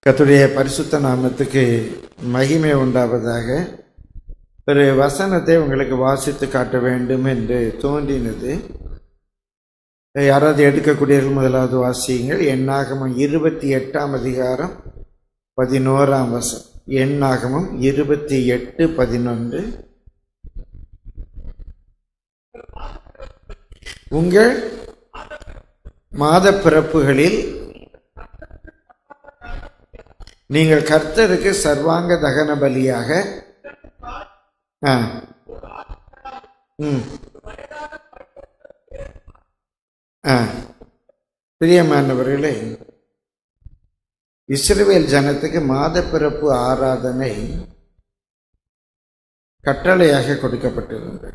கர்த்தருடைய பரிசுத்த நாமத்துக்கு மகிமை உண்டாவதாக ஒரு வசனத்தை உங்களுக்கு வாசித்து காட்ட வேண்டும் என்று தோன்றினது யாராவது எடுக்கக்கூடியவர்கள் முதலாவது வாசியுங்கள் எண்ணாகமம் இருபத்தி எட்டாம் அதிகாரம் பதினோராம் வசம் எண்ணாகமம் இருபத்தி எட்டு பதினொன்று உங்கள் மாத பிறப்புகளில் நீங்கள் கர்த்தருக்கு சர்வாங்க தகன பலியாக ஆ ம் ஆ பிரியமானவர்களே இஸ்ரவேல் ஜனத்துக்கு மாத பிறப்பு ஆராதனை கட்டளையாக கொடுக்கப்பட்டிருந்தது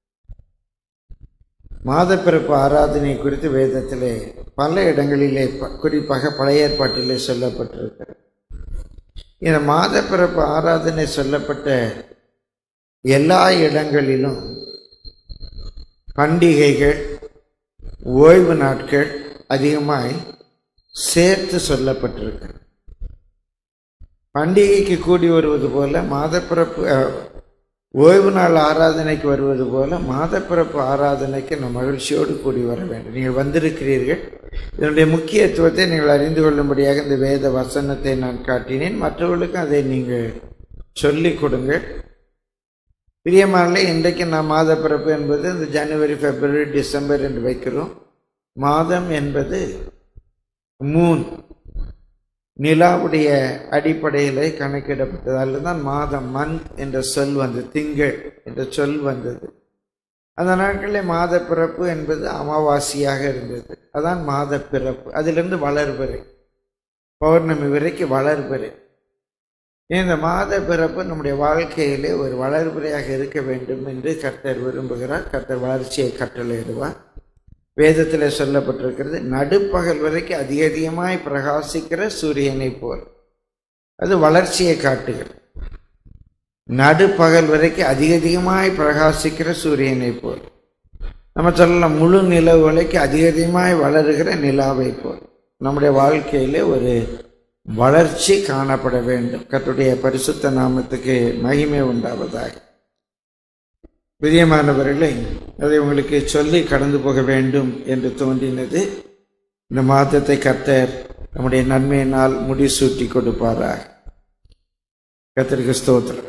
மாத பிறப்பு ஆராதனை குறித்து வேதத்திலே பல இடங்களிலே ப- குறிப்பாக பழைய ஏற்பாட்டிலே சொல்லப்பட்டிருக்கிறது இந்த மாத பிறப்பு ஆராதனை சொல்லப்பட்ட எல்லா இடங்களிலும் பண்டிகைகள் ஓய்வு நாட்கள் அதிகமாய் சேர்த்து சொல்லப்பட்டிருக்கு பண்டிகைக்கு கூடி வருவது போல மாதப்பிறப்பு அஹ், ஓய்வு நாள் ஆராதனைக்கு வருவது போல மாதப்பிறப்பு ஆராதனைக்கு நம் மகிழ்ச்சியோடு கூடி வர வேண்டும் நீங்கள் வந்திருக்கிறீர்கள் இதனுடைய முக்கியத்துவத்தை நீங்கள் அறிந்து கொள்ளும்படியாக இந்த வேத வசனத்தை நான் காட்டினேன் மற்றவர்களுக்கும் அதை நீங்கள் சொல்லிக் கொடுங்கள் பிரியமானே இன்றைக்கு நாம் மாத பிறப்பு என்பது இந்த ஜனவரி பிப்ரவரி டிசம்பர் என்று வைக்கிறோம் மாதம் என்பது மூன் நிலாவுடைய அடிப்படையில் கணக்கிடப்பட்டதால் தான் மாதம் மந்த் என்ற சொல் வந்தது திங்கள் என்ற சொல் வந்தது அந்த நாட்களில் மாத பிறப்பு என்பது அமாவாசையாக இருந்தது அதான் மாத பிறப்பு அதிலிருந்து வளர்பிறை பௌர்ணமி வரைக்கும் வளர்பிறை இந்த மாத பிறப்பு நம்முடைய வாழ்க்கையிலே ஒரு வளர்பிறையாக இருக்க வேண்டும் என்று கர்த்தர் விரும்புகிறார் கர்த்தர் வளர்ச்சியை கட்டளையிடுவார் வேதத்தில் சொல்லப்பட்டிருக்கிறது நடுப்பகல் வரைக்கும் அதிக அதிகமாய் பிரகாசிக்கிற சூரியனை போல் அது வளர்ச்சியை காட்டுகிறது நடுப்பகல் வரைக்கும் அதிக அதிகமாய் பிரகாசிக்கிற சூரியனை போல் நம்ம சொல்லலாம் முழு நிலவு வரைக்கும் அதிக அதிகமாய் வளருகிற நிலாவை போல் நம்முடைய வாழ்க்கையிலே ஒரு வளர்ச்சி காணப்பட வேண்டும் கர்த்தருடைய பரிசுத்த நாமத்துக்கு மகிமை உண்டாவதாக பிரியமானவர்களே அதை உங்களுக்கு சொல்லி கடந்து போக வேண்டும் என்று தோன்றினது இந்த மாதத்தை கர்த்தர் நம்முடைய நன்மையினால் முடிசூட்டி கொடுப்பாராக கர்த்தருக்கு ஸ்தோத்திரம்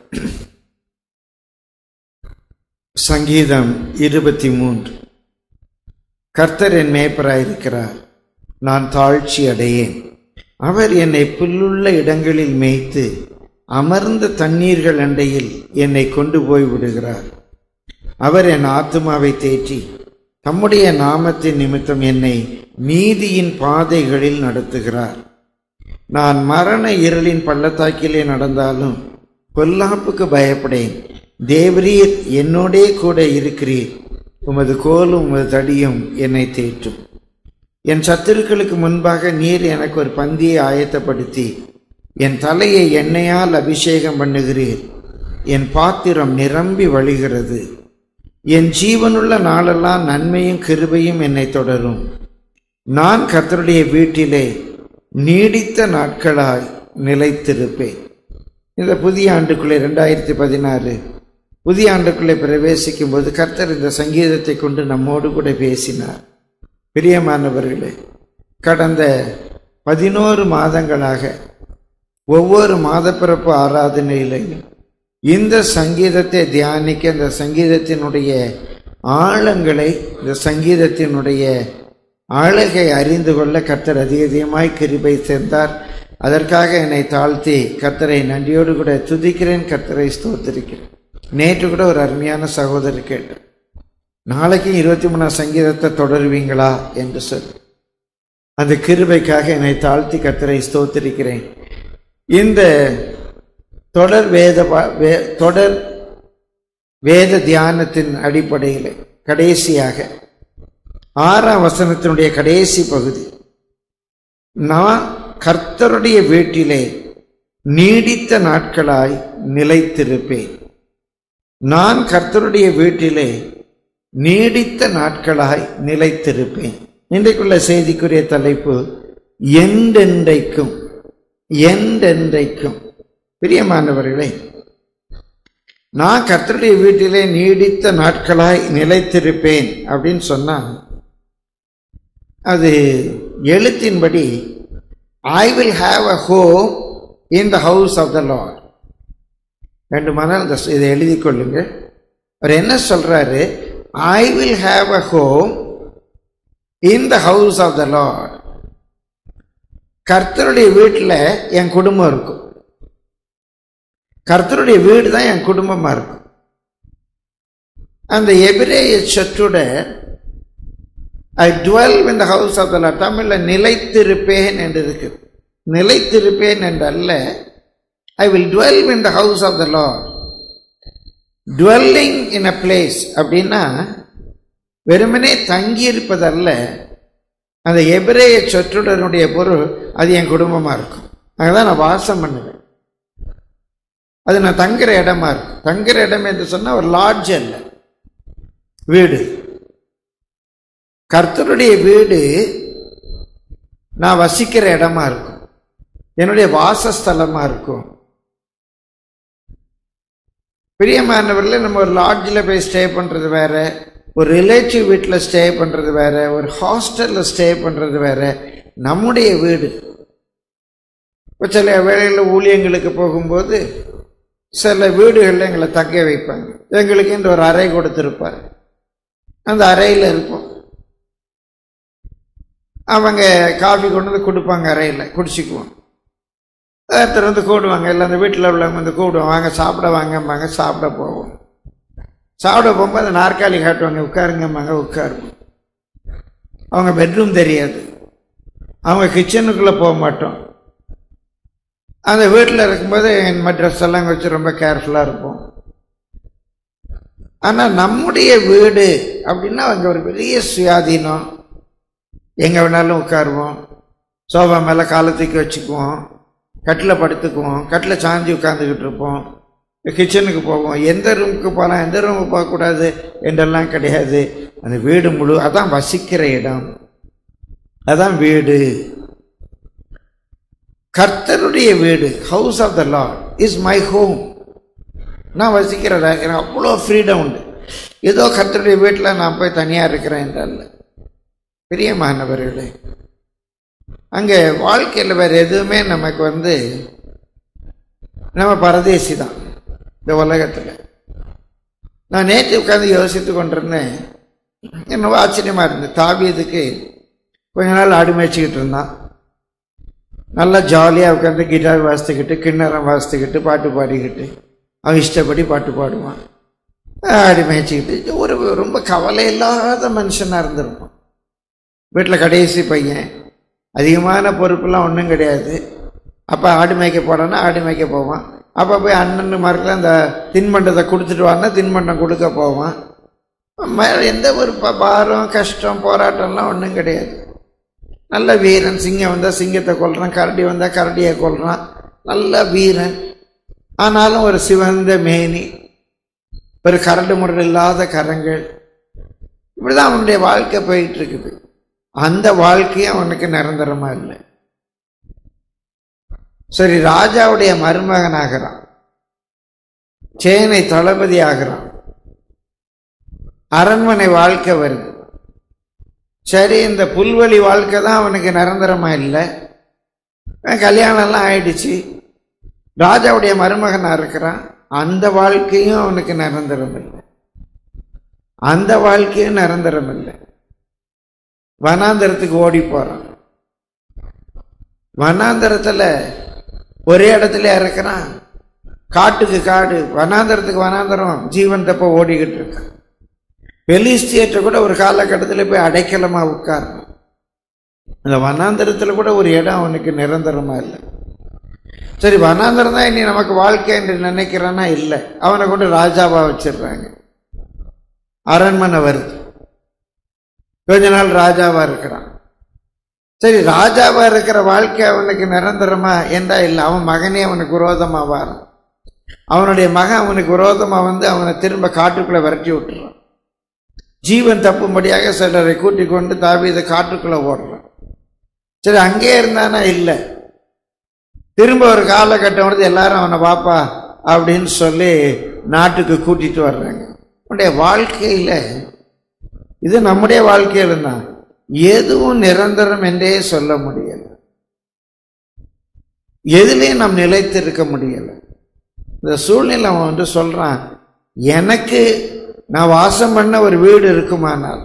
சங்கீதம் இருபத்தி மூன்று கர்த்தர் என் மேய்ப்பராயிருக்கிறார் நான் தாழ்ச்சி அடையேன் அவர் என்னை புல்லுள்ள இடங்களில் மேய்த்து அமர்ந்த தண்ணீர்கள் அண்டையில் என்னை கொண்டு போய் விடுகிறார் அவர் என் ஆத்துமாவை தேற்றி தம்முடைய நாமத்தின் நிமித்தம் என்னை நீதியின் பாதைகளில் நடத்துகிறார் நான் மரண இருளின் பள்ளத்தாக்கிலே நடந்தாலும் பொல்லாப்புக்கு பயப்படேன் தேவரீர் என்னோடே கூட இருக்கிறீர் உமது கோலும் உமது தடியும் என்னை தேற்றும் என் சத்துருக்களுக்கு முன்பாக நீர் எனக்கு ஒரு பந்தியை ஆயத்தப்படுத்தி என் தலையை எண்ணெயால் அபிஷேகம் பண்ணுகிறீர் என் பாத்திரம் நிரம்பி வழிகிறது என் ஜீவனுள்ள நாளெல்லாம் நன்மையும் கிருபையும் என்னை தொடரும் நான் கர்த்தருடைய வீட்டிலே நீடித்த நாட்களாய் நிலைத்திருப்பேன் இந்த புதிய ஆண்டுக்குள்ளே ரெண்டாயிரத்தி பதினாறு புதிய ஆண்டுக்குள்ளே பிரவேசிக்கும் போது கர்த்தர் இந்த சங்கீதத்தை கொண்டு நம்மோடு கூட பேசினார் பிரியமானவர்களே கடந்த பதினோரு மாதங்களாக ஒவ்வொரு மாதப்பிறப்பு ஆராதனையிலையும் இந்த சங்கீதத்தை தியானிக்க இந்த சங்கீதத்தினுடைய ஆழங்களை இந்த சங்கீதத்தினுடைய அழகை அறிந்து கொள்ள கர்த்தர் அதிக அதிகமாய் கிருபை சேர்ந்தார் அதற்காக என்னை தாழ்த்தி கர்த்தரை நன்றியோடு கூட துதிக்கிறேன் கர்த்தரை ஸ்தோத்திருக்கிறேன் நேற்று கூட ஒரு அருமையான சகோதரர் கேட்டார் நாளைக்கு இருபத்தி மூணாம் சங்கீதத்தை தொடருவீங்களா என்று சொல்லி அந்த கிருபைக்காக என்னை தாழ்த்தி கர்த்தரை ஸ்தோத்திருக்கிறேன் இந்த தொடர் வேத பா- வே- தொடர் வேத தியானத்தின் அடிப்படையில் கடைசியாக ஆறாம் வசனத்தினுடைய கடைசி பகுதி நான் கர்த்தருடைய வீட்டிலே நீடித்த நாட்களாய் நிலைத்திருப்பேன் நான் கர்த்தருடைய வீட்டிலே நீடித்த நாட்களாய் நிலைத்திருப்பேன் இன்றைக்குள்ள செய்திக்குரிய தலைப்பு என்றென்றைக்கும் என்றென்றைக்கும் பிரியமானவர்களே நான் கர்த்தருடைய வீட்டிலே நீடித்த நாட்களாய் நிலைத்திருப்பேன் அப்படின்னு சொன்னா அது எழுத்தின்படி I will have a home in the house of the Lord வேண்டுமானால் இந்த இதை எழுதி கொள்ளுங்க அவர் என்ன சொல்றாரு I will have a home in the house of the Lord கர்த்தருடைய வீட்டில் என் குடும்பம் இருக்கும் கர்த்தருடைய வீடு தான் என் குடும்பமா இருக்கும் அந்த எபிரேய சற்றுட I dwell in the house of the Lord தமிழில் நிலைத்திருப்பேன் என்று இருக்கு நிலைத்திருப்பேன் என்று அல்ல I will dwell in the house of the Lord dwelling in a place அப்படின்னா வெறுமனே தங்கியிருப்பதல்ல அந்த எபிரேய சொற்றுடனுடைய பொருள் அது என் குடும்பமாக இருக்கும் அங்கதான் நான் வாசம் பண்ணுவேன் அது நான் தங்குற இடமா இருக்கும் தங்குற இடம் என்று சொன்னால் ஒரு லாட்ஜ் அல்ல வீடு கர்த்தருடைய வீடு நான் வசிக்கிற இடமா இருக்கும் என்னுடைய வாசஸ்தலமா இருக்கும் பிரியமானவரில் நம்ம ஒரு லாட்ஜில் போய் ஸ்டே பண்ணுறது வேற ஒரு ரிலேட்டிவ் வீட்டில் ஸ்டே பண்ணுறது வேற ஒரு ஹாஸ்டலில் ஸ்டே பண்ணுறது வேற நம்முடைய வீடு இப்போ சில வேளையில் ஊழியங்களுக்கு போகும்போது சில வீடுகளில் எங்களை தங்க வைப்பாங்க எங்களுக்கு இந்த ஒரு அறை கொடுத்துருப்பார் அந்த அறையில் இருப்போம் அவங்க காஃபி கொண்டு வந்து கொடுப்பாங்க அறையில் குடிச்சிக்குவோம் ஒருத்தர் வந்து கூடுவாங்க இல்லை அந்த வீட்டில் உள்ளவங்க வந்து கூடுவாங்க வாங்க சாப்பிட வாங்கம்பாங்க சாப்பிட போவோம் சாப்பிட போகும்போது அந்த நாற்காலி காட்டுவாங்க உட்காருங்கம்பாங்க உட்காருவோம் அவங்க பெட்ரூம் தெரியாது அவங்க கிச்சனுக்குள்ளே போக மாட்டோம் அந்த வீட்டில் இருக்கும்போது நம்ம ட்ரெஸ் எல்லாம் வச்சு ரொம்ப கேர்ஃபுல்லாக இருப்போம் ஆனால் நம்முடைய வீடு அப்படின்னா அங்கே ஒரு பெரிய சுயாதீனம் எங்கே வேணாலும் உட்காருவோம் சோஃபா மேலே காலை தூக்கி வச்சுக்குவோம் கட்டில் படுத்துக்குவோம் கட்டில் சாஞ்சி உட்காந்துக்கிட்டு இருப்போம் கிச்சனுக்கு போவோம் எந்த ரூமுக்கு போகலாம் எந்த ரூமுக்கு போகக்கூடாது என்றெல்லாம் கிடையாது அந்த வீடு முழு அதான் வசிக்கிற இடம் அதான் வீடு கர்த்தருடைய வீடு house of the Lord is my home நான் வசிக்கிற இடம். எனக்கு அவ்வளோ ஃப்ரீடம் உண்டு ஏதோ கர்த்தருடைய வீட்டில் நான் போய் தனியாக இருக்கிறேன் என்றல்ல பிரியமானவர்களே அங்கே வாழ்க்கையில் வேறு எதுவுமே நமக்கு வந்து நம்ம பரதேசி தான் இந்த உலகத்தில் நான் நேற்று உட்காந்து யோசித்து கொண்டிருந்தேன் என்னவோ ஆச்சரியமாக இருந்தது தாவியதுக்கு கொஞ்ச நாள் ஆடு மேய்ச்சிக்கிட்டு இருந்தான் நல்லா ஜாலியாக உட்காந்து கிட்டார் வாசித்துக்கிட்டு கிண்ணறம் வாசித்துக்கிட்டு பாட்டு பாடிக்கிட்டு அவன் இஷ்டப்படி பாட்டு பாடுவான் ஆடி மேய்ச்சிக்கிட்டு ஒரு ரொம்ப கவலை இல்லாத மனுஷனாக இருந்திருப்பான் வீட்டில் கடைசி பையன் அதிகமான பொறுப்புலாம் ஒன்றும் கிடையாது அப்போ ஆடு மேய்க்க போடான்னா ஆடு மேய்க்க போவான் அப்போ போய் அண்ணன் மார்க்கில் அந்த தின்பண்டத்தை கொடுத்துட்டு வான்னா தின்பண்டம் கொடுக்க போவான் ம- எந்த ஒரு ப- பாரம் கஷ்டம் போராட்டம்லாம் ஒன்றும் கிடையாது நல்ல வீரன் சிங்கம் வந்தால் சிங்கத்தை கொல்றான் கரடி வந்தால் கரடியை கொல்றான் நல்ல வீரன் ஆனாலும் ஒரு சிவந்த மேனி ஒரு கரடு முரடு இல்லாத கரங்கள் இப்படிதான் அவனுடைய வாழ்க்கை போயிட்டு இருக்குது அந்த வாழ்க்கையும் அவனுக்கு நிரந்தரமா இல்லை சரி ராஜாவுடைய மருமகன் ஆகிறான் சேனை தளபதி ஆகிறான் அரண்மனை வாழ்க்கை வருது சரி இந்த புல்வெளி வாழ்க்கை தான் அவனுக்கு நிரந்தரமா இல்லை அவன் கல்யாணம்லாம் ஆயிடுச்சு ராஜாவுடைய மருமகனா இருக்கிறான் அந்த வாழ்க்கையும் அவனுக்கு நிரந்தரம் இல்லை அந்த வாழ்க்கையும் நிரந்தரம் இல்லை வனாந்தரத்துக்கு ஓடி போறான் வனாந்தரத்துல ஒரே இடத்துல இருக்கிறான் காட்டுக்கு காடு வனாந்தரத்துக்கு வனாந்தரம் ஜீவன் தப்ப ஓடிக்கிட்டு இருக்கான் பெலிஸ்தியற்ற கூட ஒரு காலகட்டத்தில் போய் அடைக்கலமா உட்காரணும் அந்த வனாந்தரத்தில் கூட ஒரு இடம் அவனுக்கு நிரந்தரமா இல்லை சரி வனாந்தரம் தான் இனி நமக்கு வாழ்க்கை என்று நினைக்கிறானா இல்லை அவனை கொண்டு ராஜாவா வச்சிடுறாங்க அரண்மனை வருது கொஞ்ச நாள் ராஜாவா இருக்கிறான் சரி ராஜாவா இருக்கிற வாழ்க்கை அவனுக்கு நிரந்தரமா என்றா இல்லை அவன் மகனே அவனுக்கு விரோதமா வாரான் அவனுடைய மகன் அவனுக்கு விரோதமா வந்து அவனை திரும்ப காட்டுக்குள்ள விரட்டி விட்டுறான் ஜீவன் தப்பும்படியாக சிலரை கூட்டிக் கொண்டு தாவீதை காட்டுக்குள்ள ஓடுறான் சரி அங்கே இருந்தானா இல்லை திரும்ப ஒரு காலகட்டம் வருது எல்லாரும் அவனை பாப்பா அப்படின்னு சொல்லி நாட்டுக்கு கூட்டிட்டு வர்றாங்க உன்னுடைய வாழ்க்கையில இது நம்முடைய வாழ்க்கையில தான் எதுவும் நிரந்தரம் என்றே சொல்ல முடியல எதுலேயும் நாம் நிலைத்திருக்க முடியல இந்த சூழ்நிலை அவன் வந்து சொல்றான் எனக்கு நான் வாசம் பண்ண ஒரு வீடு இருக்குமானால்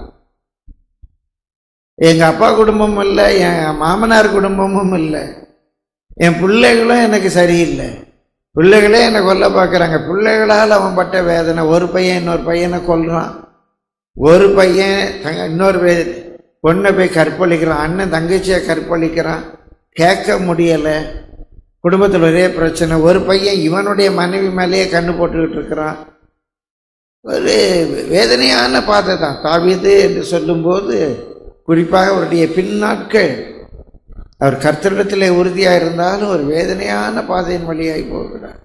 எங்க அப்பா குடும்பமும் இல்லை என் மாமனார் குடும்பமும் இல்லை என் பிள்ளைகளும் எனக்கு சரியில்லை பிள்ளைகளே என்னை கொல்ல பார்க்குறாங்க பிள்ளைகளால் அவன் பட்ட வேதனை ஒரு பையன் இன்னொரு பையனை கொல்றான் ஒரு பையன் தங்க இன்னொரு பே பொண்ணை போய் கற்பழிக்கிறான் அண்ணன் தங்கச்சியை கற்பழிக்கிறான் கேட்க முடியலை குடும்பத்தில் ஒரே பிரச்சனை ஒரு பையன் இவனுடைய மனைவி மேலேயே கண்ணு போட்டுக்கிட்டு இருக்கிறான் ஒரு வேதனையான பாதை தான் தாவீது என்று சொல்லும்போது குறிப்பாக அவருடைய பின்னாட்கள் அவர் கர்த்தரிடத்தில் உறுதியாக இருந்தாலும் ஒரு வேதனையான பாதையின் வழியாய் போகிறார்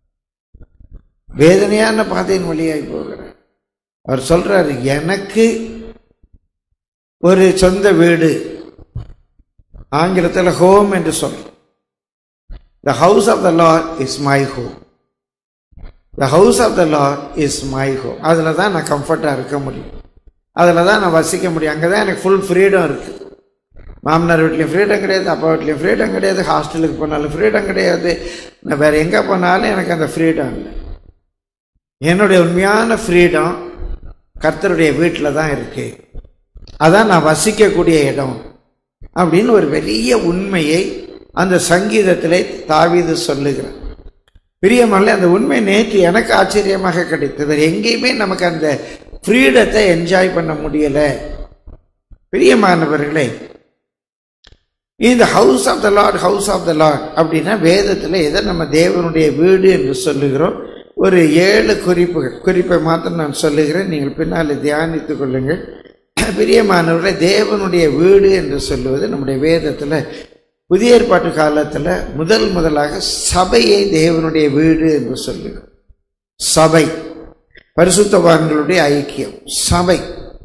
வேதனையான பாதையின் வழியாய் போகிறார் அவர் சொல்றாரு எனக்கு ஒரு சொந்த வீடு ஆங்கிலத்தில் ஹோம் என்று சொல்றோம் the house of the Lord is my home the house of the Lord is my home அதில் தான் நான் கம்ஃபர்ட்டாக இருக்க முடியும் அதில் தான் நான் வசிக்க முடியும் அங்கே தான் எனக்கு ஃபுல் ஃப்ரீடம் இருக்குது மாமனார் வீட்லேயும் ஃப்ரீடம் கிடையாது அப்பா வீட்லேயும் ஃப்ரீடம் கிடையாது ஹாஸ்டலுக்கு போனாலும் ஃப்ரீடம் கிடையாது நான் வேறு எங்கே போனாலும் எனக்கு அந்த ஃப்ரீடம் இல்லை என்னுடைய உண்மையான ஃப்ரீடம் கர்த்தருடைய வீட்டில் தான் இருக்கு அதான் நான் வசிக்கக்கூடிய இடம் அப்படின்னு ஒரு பெரிய உண்மையை அந்த சங்கீதத்திலே தாவீது சொல்லுகிறார் பிரியமல்ல அந்த உண்மை நேற்று எனக்கு ஆச்சரியமாக கிடைத்தது எங்கேயுமே நமக்கு அந்த ஃப்ரீடத்தை என்ஜாய் பண்ண முடியல பிரியமானவர்களே இந்த house of the Lord house of the Lord அப்படின்னா வேதத்தில் எதை நம்ம தேவனுடைய வீடு என்று சொல்லுகிறோம் ஒரு ஏழு குறிப்புகள் குறிப்பை மாத்திரம் நான் சொல்லுகிறேன் நீங்கள் பின்னால் தியானித்துக் கொள்ளுங்கள் பிரியமானவர்களே தேவனுடைய வீடு என்று சொல்லுவது நம்முடைய வேதத்தில் புதிய ஏற்பாட்டு காலத்தில் முதல் முதலாக சபையை தேவனுடைய வீடு என்று சொல்லுகிறோம் சபை பரிசுத்தவான்களுடைய ஐக்கியம் சபை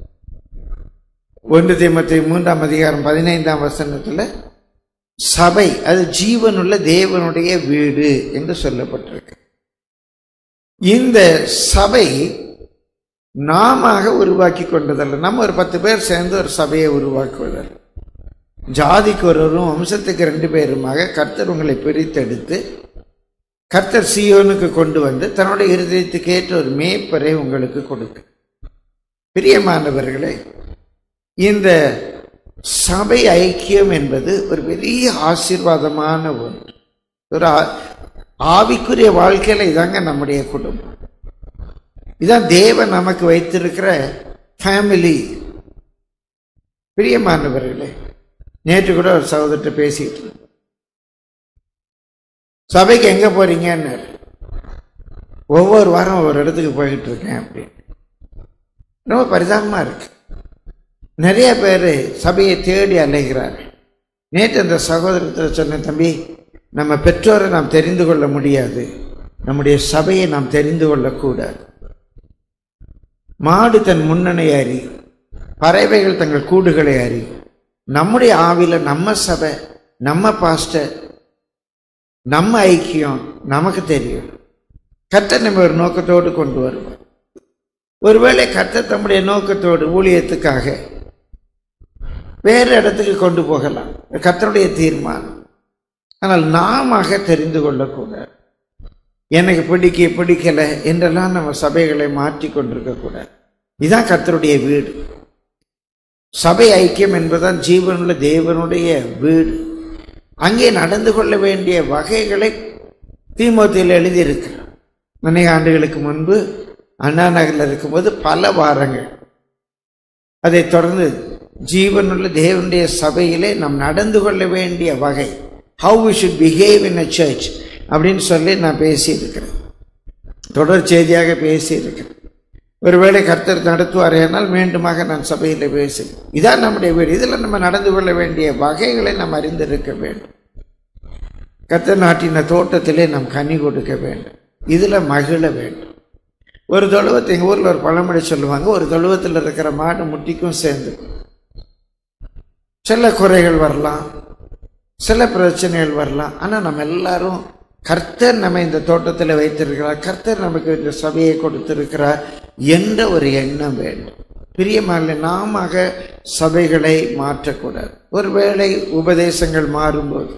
ஒன்று தீமத்தை மூன்றாம் அதிகாரம் பதினைந்தாம் வசனத்தில் சபை அது ஜீவனுள்ள தேவனுடைய வீடு என்று சொல்லப்பட்டிருக்கு இந்த சபை நாம உருவாக்கி கொண்டதல்ல நம்ம ஒரு பத்து பேர் சேர்ந்து ஒரு சபையை உருவாக்குவதல்ல ஜாதிக்கு ஒருவரும் வம்சத்துக்கு ரெண்டு பேருமாக கர்த்தர் உங்களை பிரித்தெடுத்து கர்த்தர் சியோனுக்கு கொண்டு வந்து தன்னுடைய இருதயத்துக்கு ஏற்ற ஒரு மேய்ப்பரை உங்களுக்கு கொடுக்க பிரியமானவர்களே இந்த சபை ஐக்கியம் என்பது ஒரு பெரிய ஆசீர்வாதமான ஒன்று ஒரு ஆ- ஆவிக்குரிய வாழ்க்கையில இதாங்க நம்முடைய குடும்பம் இதான் தேவன் நமக்கு வைத்திருக்கிற ஃபேமிலி பிரியமானவர்களே நேற்று கூட ஒரு சகோதரர்கிட்ட பேசிட்டு இருந்தேன். சபைக்கு எங்க போறீங்கன்னு ஒவ்வொரு வாரம் ஒவ்வொரு இடத்துக்கு போயிட்டு இருக்கேன் அப்படின்னு ரொம்ப பரிதாபமா இருக்கு நிறைய பேர் சபையை தேடி அலைகிறார் நேற்று அந்த சகோதரத்தில் சொன்ன தம்பி நம்ம பெற்றோரை நாம் தெரிந்து கொள்ள முடியாது நம்முடைய சபையை நாம் தெரிந்து கொள்ளக்கூடாது மாடு தன் முன்னணி அறி பறவைகள் தங்கள் கூடுகளை அறி நம்முடைய ஆவில நம்ம சபை நம்ம பாஸ்டர் நம்ம ஐக்கியம் நமக்கு தெரியும் கர்த்தர் நம்ம ஒரு நோக்கத்தோடு கொண்டு வருவார் ஒருவேளை கர்த்தர் தம்முடைய நோக்கத்தோடு ஊழியத்துக்காக வேறு இடத்துக்கு கொண்டு போகலாம் கர்த்தருடைய தீர்மானம் ஆனால் நாம தெரிந்து கொள்ளக்கூடாது எனக்கு பிடிக்க பிடிக்கல என்றெல்லாம் நம்ம சபைகளை மாற்றி கொண்டிருக்க கூடாது இதுதான் கர்த்தருடைய வீடு சபை ஐக்கியம் என்பதுதான் ஜீவனுள்ள தேவனுடைய வீடு அங்கே நடந்து கொள்ள வேண்டிய வகைகளை தீமோத்தியில் எழுதியிருக்கிறார் அநேக ஆண்டுகளுக்கு முன்பு அண்ணா நகரில் இருக்கும்போது பல வாரங்கள் அதைத் தொடர்ந்து ஜீவனுள்ள தேவனுடைய சபையிலே நாம் நடந்து கொள்ள வேண்டிய வகை how we should behave in a church அப்படின்னு சொல்லி நான் பேசியிருக்கிறேன் தொடர் செய்தியாக பேசியிருக்கிறேன் ஒருவேளை கர்த்தர் நடத்துவாரேனால் மீண்டுமாக நான் சபையில் பேசி இதான் நம்முடைய வீடு இதில் நம்ம நடந்து கொள்ள வேண்டிய வகைகளை நாம் அறிந்திருக்க வேண்டும் கர்த்தர் நாட்டின தோட்டத்திலே நாம் கனி கொடுக்க வேண்டும் இதில் மகிழ வேண்டும் ஒரு தொழுவத்தை எங்கள் ஊரில் ஒரு பழமொழி சொல்லுவாங்க ஒரு தொழுவத்தில் இருக்கிற மாடு முட்டிக்கும் சேர்ந்து சில குறைகள் வரலாம் சில பிரச்சனைகள் வரலாம் ஆனால் நம்ம எல்லாரும் கர்த்தர் நம்ம இந்த தோட்டத்தில் வைத்திருக்கிறார் கர்த்தர் நமக்கு இந்த சபையை கொடுத்திருக்கிறார் என்ற ஒரு எண்ணம் வேண்டும் பிரியமான நாம சபைகளை மாற்றக்கூடாது ஒருவேளை உபதேசங்கள் மாறும்போது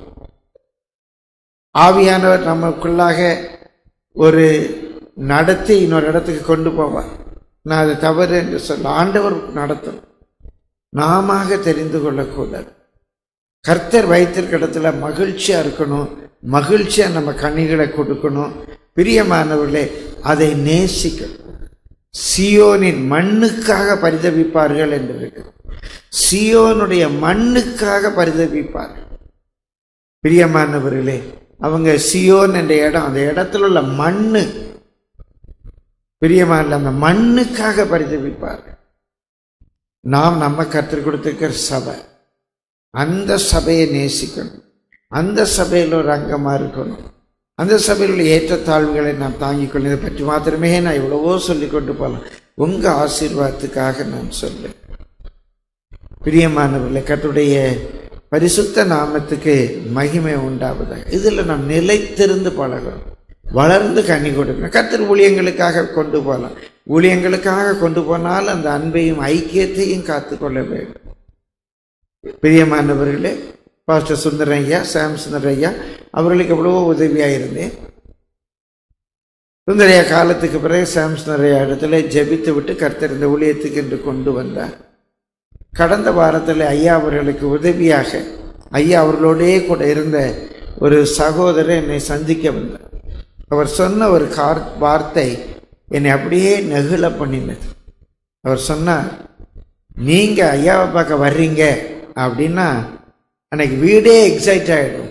ஆவியானவர் நமக்குள்ளாக ஒரு நடத்தி இன்னொரு இடத்துக்கு கொண்டு போவார் நான் அது தவறு என்று சொல்ல ஆண்டவர் நடத்தணும் நாம தெரிந்து கொள்ளக்கூடாது கர்த்தர் வைத்திருக்க இடத்துல மகிழ்ச்சியா இருக்கணும் மகிழ்ச்சியா நம்ம கண்ணிகளை கொடுக்கணும் பிரியமானவர்களே அதை நேசிக்கணும் சியோனின் மண்ணுக்காக பரிதவிப்பார்கள் என்று இருக்கு சியோனுடைய மண்ணுக்காக பரிதவிப்பார்கள் பிரியமானவர்களே அவங்க சியோன் என்ற இடம் அந்த இடத்துல உள்ள மண்ணு பிரியமான அந்த மண்ணுக்காக பரிதவிப்பார்கள் நாம் நம்ம கற்றுக் கொடுத்திருக்கிற சபை அந்த சபையை நேசிக்கணும் அந்த சபையில் ஒரு அங்கமா இருக்கணும் அந்த சபையில் உள்ள ஏற்றத்தாழ்வுகளை நாம் தாங்கிக் கொள்ள இதை பற்றி மாத்திரமே நான் எவ்வளவோ சொல்லி கொண்டு போகலாம் உங்க ஆசீர்வாதத்துக்காக நான் சொல்றேன் பிரியமானவர்களே கர்த்தருடைய பரிசுத்த நாமத்துக்கு மகிமை உண்டாவதாக இதில் நாம் நிலைத்திருந்து பழகணும் வளர்ந்து கனி கொடுக்கணும் கர்த்தர் ஊழியங்களுக்காக கொண்டு போகலாம் ஊழியங்களுக்காக கொண்டு போனால் அந்த அன்பையும் ஐக்கியத்தையும் காத்துக்கொள்ள வேண்டும் பிரியமானவர்களே பாஸ்டர் சுந்தரம் ஐயா சாம் சுந்தர ஐயா அவர்களுக்கு எவ்வளவோ உதவியாக இருந்தேன் சுந்தரையா காலத்துக்கு பிறகு சாம் சுந்தரையா இடத்துல ஜெபித்து விட்டு கர்த்தர் இந்த ஊழியத்துக்கு என்று கொண்டு வந்தார் கடந்த வாரத்தில் ஐயா அவர்களுக்கு உதவியாக ஐயா அவர்களோடே கூட இருந்த ஒரு சகோதரர் என்னை சந்திக்க வந்தார் அவர் சொன்ன ஒரு கார் வார்த்தை என்னை அப்படியே நெகிழ பண்ணினது அவர் சொன்னார் நீங்க ஐயாவை பார்க்க வர்றீங்க அப்படின்னா அன்னைக்கு வீடே எக்ஸைட் ஆகிடும்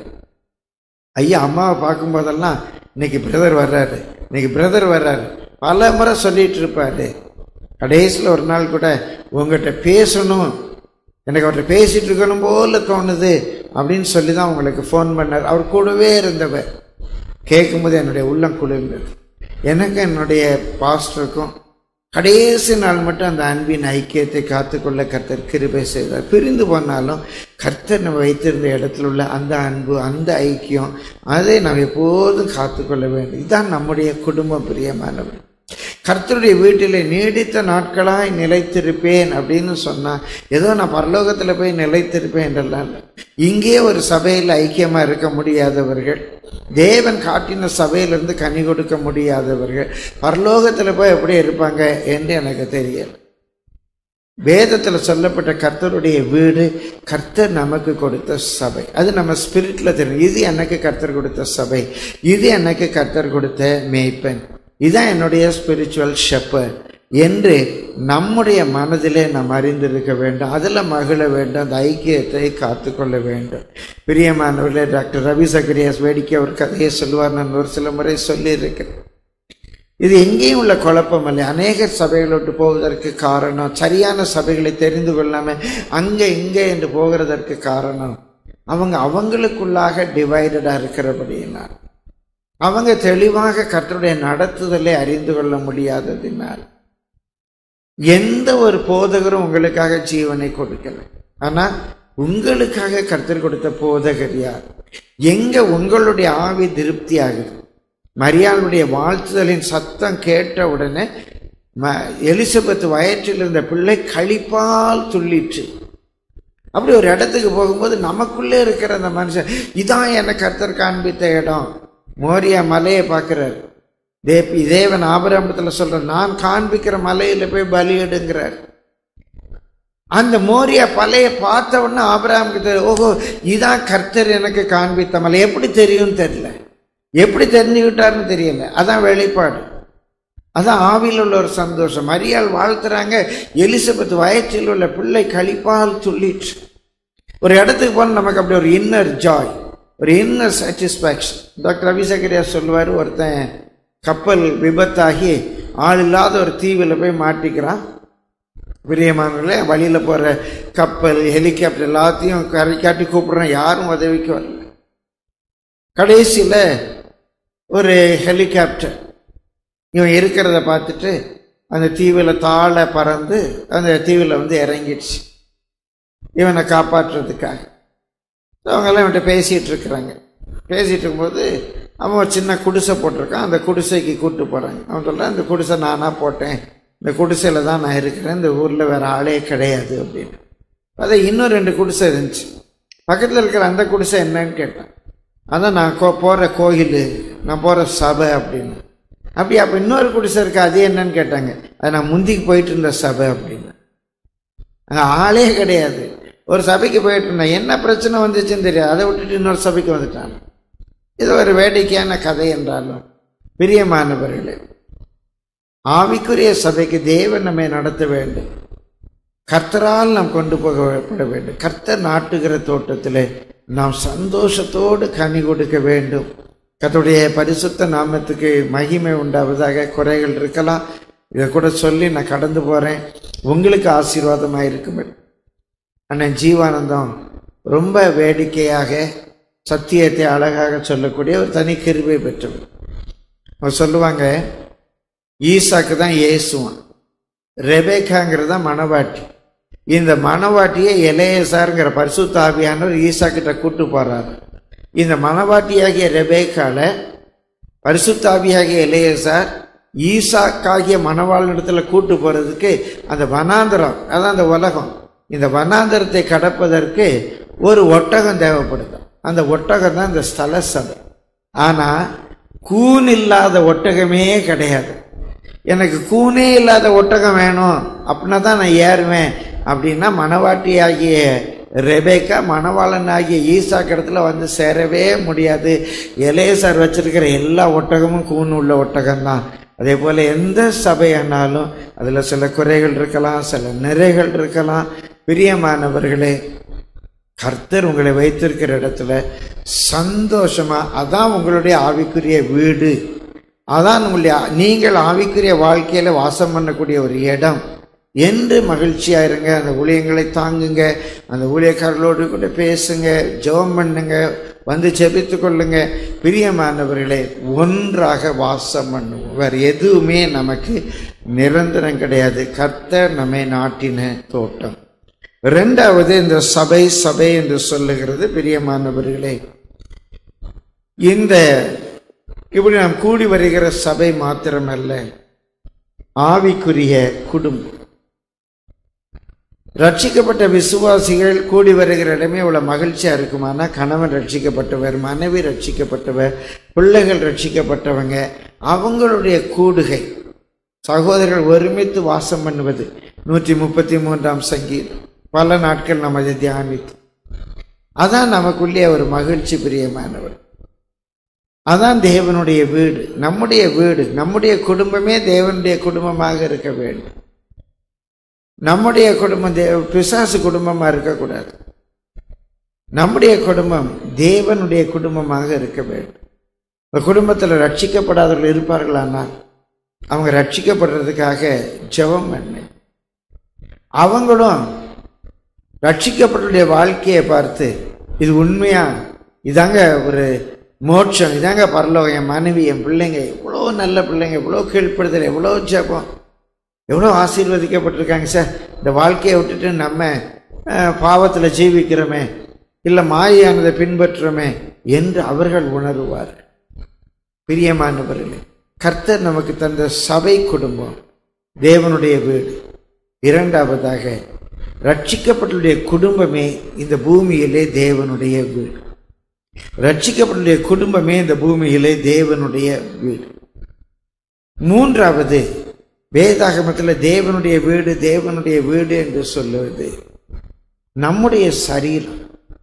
ஐயா அம்மாவை பார்க்கும்போதெல்லாம் இன்னைக்கு பிரதர் வர்றாரு இன்னைக்கு பிரதர் வர்றாரு பல முறை சொல்லிட்டு இருப்பாரு கடைசியில் ஒரு நாள் கூட உங்ககிட்ட பேசணும் எனக்கு அவர்கிட்ட பேசிட்டு இருக்கணும் போல தோணுது அப்படின்னு சொல்லி தான் உங்களுக்கு ஃபோன் பண்ணார் அவர் கூடவே இருந்தவர் கேட்கும்போது என்னுடைய உள்ளம் குளிர்ந்தது எனக்கு என்னுடைய பாஸ்டருக்கும் கடைசி நாள் மட்டும் அந்த அன்பின் ஐக்கியத்தை காத்துக்கொள்ள கர்த்தர் கிருபை செய்தார் பிரிந்து போனாலும் கர்த்தர் நம்ம வைத்திருந்த இடத்துல உள்ள அந்த அன்பு அந்த ஐக்கியம் அதை நாம் எப்போதும் காத்துக்கொள்ள வேண்டும் இதுதான் நம்முடைய குடும்ப பிரியமானவர் கர்த்தருடைய வீட்டில் நீடித்த நாட்களாய் நிலைத்திருப்பேன் அப்படின்னு சொன்னா ஏதோ நான் பரலோகத்தில் போய் நிலைத்திருப்பேன் என்றெல்லாம் இல்லை. இங்கே ஒரு சபையில் ஐக்கியமா இருக்க முடியாதவர்கள் தேவன் காட்டின சபையிலிருந்து கனி கொடுக்க முடியாதவர்கள் பரலோகத்தில் போய் எப்படி இருப்பாங்க என்று எனக்கு தெரியல வேதத்தில் சொல்லப்பட்ட கர்த்தருடைய வீடு கர்த்தர் நமக்கு கொடுத்த சபை அது நம்ம ஸ்பிரிட்ல தெரியும் இது எனக்கு கர்த்தர் கொடுத்த சபை இது எனக்கு கர்த்தர் கொடுத்த மேய்ப்பன் இதான் என்னுடைய ஸ்பிரிச்சுவல் ஷெப்பர் என்று நம்முடைய மனதிலே நாம் அறிந்திருக்க வேண்டும் அதில் மகிழ வேண்டும் அந்த ஐக்கியத்தை காத்துக்கொள்ள வேண்டும் பிரியமானவர்களே டாக்டர் ரவி சக்கரியாஸ் வேடிக்கை ஒரு கதையை சொல்லுவார் நான் ஒரு சில முறை சொல்லியிருக்கிறேன் இது எங்கேயும் உள்ள குழப்பம் இல்லை அநேக சபைகளை விட்டு போவதற்கு காரணம் சரியான சபைகளை தெரிந்து கொள்ளாம அங்கே இங்கே என்று போகிறதற்கு காரணம் அவங்க அவங்களுக்குள்ளாக டிவைடடா இருக்கிறபடியினால் அவங்க தெளிவாக கர்த்தருடைய நடத்துதலை அறிந்து கொள்ள முடியாததினால் எந்த ஒரு போதகரும் உங்களுக்காக ஜீவனை கொடுக்கல ஆனா உங்களுக்காக கர்த்தர் கொடுத்த போதகர் யார் எங்க உங்களுடைய ஆவி திருப்தி ஆகுது மரியாளுடைய வாழ்த்துதலின் சத்தம் கேட்ட உடனே ம எலிசபெத் வயிற்றில் இருந்த பிள்ளை களிப்பால் துள்ளிற்று அப்படி ஒரு இடத்துக்கு போகும்போது நமக்குள்ளே இருக்கிற அந்த மனுஷன் இதான் என்ன கர்த்தர் காண்பித்த இடம் மோரியா மலையை பார்க்கிறார் தே தேவன் ஆபராமத்தில் சொல்ற நான் காண்பிக்கிற மலையில போய் பலி எடுங்கிறார் அந்த மோரியா பலையை பார்த்த உடனே ஆபராமுக்கு தெரியும் ஓஹோ இதான் கர்த்தர் எனக்கு காண்பித்த மலை எப்படி தெரியும்னு தெரியல எப்படி தெரிஞ்சுக்கிட்டாருன்னு தெரியல அதான் வெளிப்பாடு அதான் ஆவியில் உள்ள ஒரு சந்தோஷம் மரியாள் வாழ்த்துறாங்க எலிசபெத் வயற்றில் உள்ள பிள்ளை கழிப்பால் துள்ளிற்று ஒரு இடத்துக்கு போனால் நமக்கு அப்படி ஒரு இன்னர் ஜாய் ஒரு இன்னர் சாட்டிஸ்ஃபேக்ஷன் டாக்டர் ரவிசகரியா சொல்லுவார் ஒருத்தன் கப்பல் விபத்தாகி ஆள் இல்லாத ஒரு தீவில் போய் மாட்டிக்கிறான் பிரியமானவர்களே வழியில் போகிற கப்பல் ஹெலிகாப்டர் எல்லாத்தையும் கரை காட்டி கூப்பிடுறான் யாரும் உதவிக்கு வரல கடைசியில் ஒரு ஹெலிகாப்டர் இவன் இருக்கிறத பார்த்துட்டு அந்த தீவில் தாழ பறந்து அந்த தீவில் வந்து இறங்கிடுச்சு இவனை காப்பாற்றுறதுக்காக அவங்கெல்லாம் இவன்கிட்ட பேசிகிட்டு இருக்கிறாங்க பேசிகிட்டு இருக்கும்போது அவன் ஒரு சின்ன குடிசை போட்டிருக்கான் அந்த குடிசைக்கு கூப்பிட்டு போகிறாங்க அவன் சொல்கிறான் இந்த குடிசை நானாக போட்டேன் இந்த குடிசையில் தான் நான் இருக்கிறேன் இந்த ஊரில் வேறு ஆளே கிடையாது அப்படின்னு அதை இன்னும் ரெண்டு குடிசை இருந்துச்சு பக்கத்தில் இருக்கிற அந்த குடிசை என்னன்னு கேட்டேன் அதான் நான் கோ போகிற கோயில் நான் போகிற சபை அப்படின்னு அப்படி அப்போ இன்னொரு குடிசை இருக்கு அது என்னன்னு கேட்டாங்க அது நான் முந்திக்கு போயிட்டு இருந்த சபை அப்படின்னு அங்கே ஆளே கிடையாது ஒரு சபைக்கு போயிட்டு இருந்தேன் என்ன பிரச்சனை வந்துச்சுன்னு தெரியாது அதை விட்டுட்டு இன்னொரு சபைக்கு வந்துட்டான் இது ஒரு வேடிக்கையான கதை என்றாலும் பிரியமானவர்களே ஆவிக்குரிய சபைக்கு தேவன் நம்மை நடத்த வேண்டும் கர்த்தரால் நாம் கொண்டு போகப்பட வேண்டும் கர்த்தர் நாட்டுகிற தோட்டத்தில் நாம் சந்தோஷத்தோடு கனி கொடுக்க வேண்டும் கர்த்தருடைய பரிசுத்த நாமத்துக்கு மகிமை உண்டாவதாக குறைகள் இருக்கலாம் இதை கூட சொல்லி நான் கடந்து போகிறேன் உங்களுக்கு ஆசீர்வாதமாக இருக்கும் அண்ணன் ஜீவானந்தம் ரொம்ப வேடிக்கையாக சத்தியத்தை அழகாக சொல்லக்கூடிய ஒரு தனி கிருபை பெற்றவர் அவர் சொல்லுவாங்க ஈசாக்கு தான் இயேசுவான் ரெபேக்காங்கிறது தான் மணவாட்டி இந்த மணவாட்டியை இளையசாருங்கிற பரிசுத்த ஆவியானவர் ஈசா கிட்ட கூட்டு போறாரு இந்த மணவாட்டியாகிய ரெபேக்கால பரிசுத்த ஆவியாகிய இளையசார் ஈசாக்காகிய மணவாளனிடத்துல கூட்டு போறதுக்கு அந்த வனாந்தரம் அதான் அந்த உலகம் இந்த வனாந்தரத்தை கடப்பதற்கு ஒரு ஒட்டகம் தேவைப்படுது அந்த ஒட்டகம் தான் இந்த ஸ்தல சபை ஆனா கூன் இல்லாத ஒட்டகமே கிடையாது எனக்கு கூனே இல்லாத ஒட்டகம் வேணும் அப்படின்னா தான் நான் ஏறுவேன் அப்படின்னா மணவாட்டி ஆகிய ரெபேக்கா மணவாளன் ஆகிய ஈசா கிடத்துல வந்து சேரவே முடியாது எலேசார் வச்சிருக்கிற எல்லா ஒட்டகமும் கூன் உள்ள ஒட்டகம்தான் அதே போல் எந்த சபையானாலும் அதில் சில குறைகள் இருக்கலாம் சில நிறைகள் இருக்கலாம் பிரியமானவர்களே கர்த்தர் உங்களை வைத்திருக்கிற இடத்துல சந்தோஷமா அதான் உங்களுடைய ஆவிக்குரிய வீடு அதான் உங்களுடைய நீங்கள் ஆவிக்குரிய வாழ்க்கையில வாசம் பண்ணக்கூடிய ஒரு இடம் என்று மகிழ்ச்சியா இருங்க அந்த ஊழியங்களை தாங்குங்க அந்த ஊழியக்காரர்களோடு கூட பேசுங்க ஜெபம் பண்ணுங்க வந்து ஜெபித்து கொள்ளுங்க பிரியமானவர்களே ஒன்றாக வாசம் பண்ணுவோம் வேறு எதுவுமே நமக்கு நிரந்தரம் கிடையாது கர்த்தர் நம்மை நாட்டின தோட்டம் ரெண்டாவது இந்த சபை சபை என்று சொல்லுகிறது பிரியமானவர்களே இந்த இப்படி நாம் கூடி வருகிற சபை மாத்திரமல்ல ஆவிக்குரிய குடும்பம் ரட்சிக்கப்பட்ட விசுவாசிகள் கூடி வருகிற இடமே இவ்வளவு மகிழ்ச்சியா இருக்குமானா கணவன் ரட்சிக்கப்பட்டவர் மனைவி ரட்சிக்கப்பட்டவர் பிள்ளைகள் ரட்சிக்கப்பட்டவங்க அவங்களுடைய கூடுகை சகோதரர்கள் ஒருமித்து வாசம் பண்ணுவது நூற்றி முப்பத்தி மூன்றாம் சங்கீதம் பல நாட்கள் நாம் அதை தியானித்தோம் அதான் நமக்குள்ளே ஒரு மகிழ்ச்சி பிரியமானவர் அதான் தேவனுடைய வீடு நம்முடைய வீடு நம்முடைய குடும்பமே தேவனுடைய குடும்பமாக இருக்க வேண்டும் நம்முடைய குடும்பம் தேவ பிசாசு குடும்பமாக இருக்கக்கூடாது நம்முடைய குடும்பம் தேவனுடைய குடும்பமாக இருக்க வேண்டும் இந்த குடும்பத்தில் ரட்சிக்கப்படாதவர்கள் இருப்பார்களானால் அவங்க ரட்சிக்கப்படுறதுக்காக ஜெபம் பண்ணு அவங்களும் ரட்சிக்கப்பட்டுடைய வாழ்க்கையை பார்த்து இது உண்மையா இதாங்க ஒரு மோட்சம் இதாங்க பரலோகம் என் மனைவி என் பிள்ளைங்க எவ்வளோ நல்ல பிள்ளைங்க எவ்வளோ கீழ்ப்படுதல் எவ்வளோ ஜெபம் எவ்வளோ ஆசீர்வதிக்கப்பட்டிருக்காங்க சார் இந்த வாழ்க்கையை விட்டுட்டு நம்ம பாவத்தில் ஜீவிக்கிறோமே இல்லை மாயானதை பின்பற்றுறோமே என்று அவர்கள் உணருவார் பிரியமானவர்களே கர்த்தர் நமக்கு தந்த சபை குடும்பம் தேவனுடைய வீடு இரண்டாவதாக ரட்சிக்கப்பட்டுடைய குடும்பமே இந்த பூமியிலே தேவனுடைய வீடு ரட்சிக்கப்பட்டுடைய குடும்பமே இந்த பூமியிலே தேவனுடைய வீடு மூன்றாவது வேதாகமத்தில் தேவனுடைய வீடு தேவனுடைய வீடு என்று சொல்லுவது நம்முடைய சரீரம்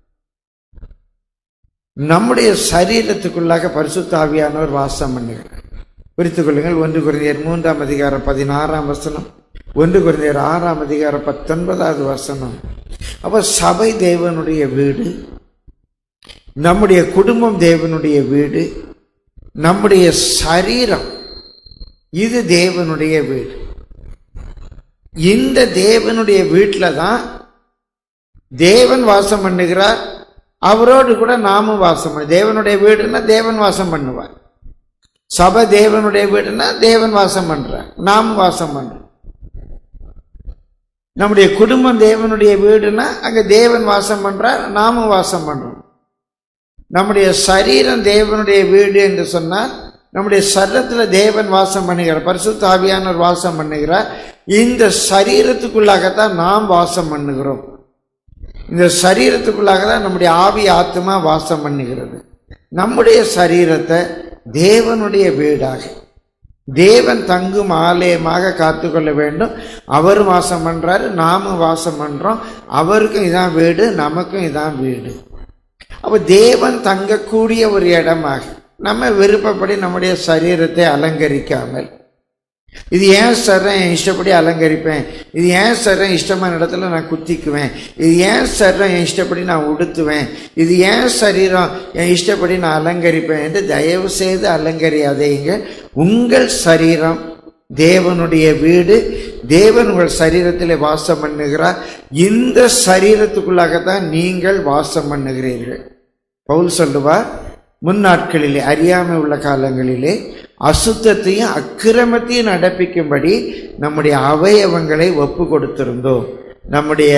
நம்முடைய சரீரத்துக்குள்ளாக பரிசுத்தாவியானவர் வாசம் பண்ணுகிறார் குறித்துக் கொள்ளுங்கள் ஒன்று குறைந்தர் மூன்றாம் அதிகாரம் பதினாறாம் வசனம் ஒன்று குறைந்தர் ஆறாம் அதிகாரம் பத்தொன்பதாவது வசனம் அப்ப சபை தேவனுடைய வீடு நம்முடைய குடும்பம் தேவனுடைய வீடு நம்முடைய சரீரம் இது தேவனுடைய வீடு இந்த தேவனுடைய வீட்டில் தான் தேவன் வாசம் பண்ணுகிறார் அவரோடு கூட நாமும் வாசம் பண்ண தேவனுடைய வீடுன்னா தேவன் வாசம் பண்ணுவார் சபை தேவனுடைய வீடுன்னா தேவன் வாசம் பண்றார் நாமும் வாசம் பண்றோம் நம்முடைய குடும்பம் தேவனுடைய வீடுனா அங்க தேவன் வாசம் பண்றார் நாமும் வாசம் பண்றோம் நம்முடைய சரீரம் தேவனுடைய வீடு என்று சொன்னால் நம்முடைய சரீரத்தில் தேவன் வாசம் பண்ணுகிறார் பரிசுத்த ஆவியானவர் வாசம் பண்ணுகிறார் இந்த சரீரத்துக்குள்ளாகத்தான் நாம் வாசம் பண்ணுகிறோம் இந்த சரீரத்துக்குள்ளாக தான் நம்முடைய ஆவி ஆத்மா வாசம் பண்ணுகிறது நம்முடைய சரீரத்தை தேவனுடைய வீடாக தேவன் தங்கும் ஆலயமாக காத்துக்கொள்ள வேண்டும் அவர் வாசம் பண்றாரு நாமும் வாசம் பண்றோம் அவருக்கும் இதான் வீடு நமக்கும் இதான் வீடு அப்ப தேவன் தங்கக்கூடிய ஒரு இடமாக நம்ம விருப்பப்படி நம்முடைய சரீரத்தை அலங்கரிக்காமல் இது ஏன் சரம் என் இஷ்டப்படி அலங்கரிப்பேன் இது ஏன் சரம் இஷ்டமான இடத்துல நான் குத்திக்குவேன் இது ஏன் சரம் என் இஷ்டப்படி நான் உடுத்துவேன் இது ஏன் சரீரம் என் இஷ்டப்படி நான் அலங்கரிப்பேன் என்று தயவு செய்து அலங்கரியாதேங்க உங்கள் சரீரம் தேவனுடைய வீடு தேவன் உங்கள் சரீரத்திலே வாசம் பண்ணுகிறார் இந்த சரீரத்துக்குள்ளாகத்தான் நீங்கள் வாசம் பண்ணுகிறீர்கள் பவுல் சொல்லுவார் முன்னாட்களிலே அறியாமை உள்ள காலங்களிலே அசுத்தத்தையும் அக்கிரமத்தையும் நடப்பிக்கும்படி நம்முடைய அவயவங்களை ஒப்பு கொடுத்திருந்தோம் நம்முடைய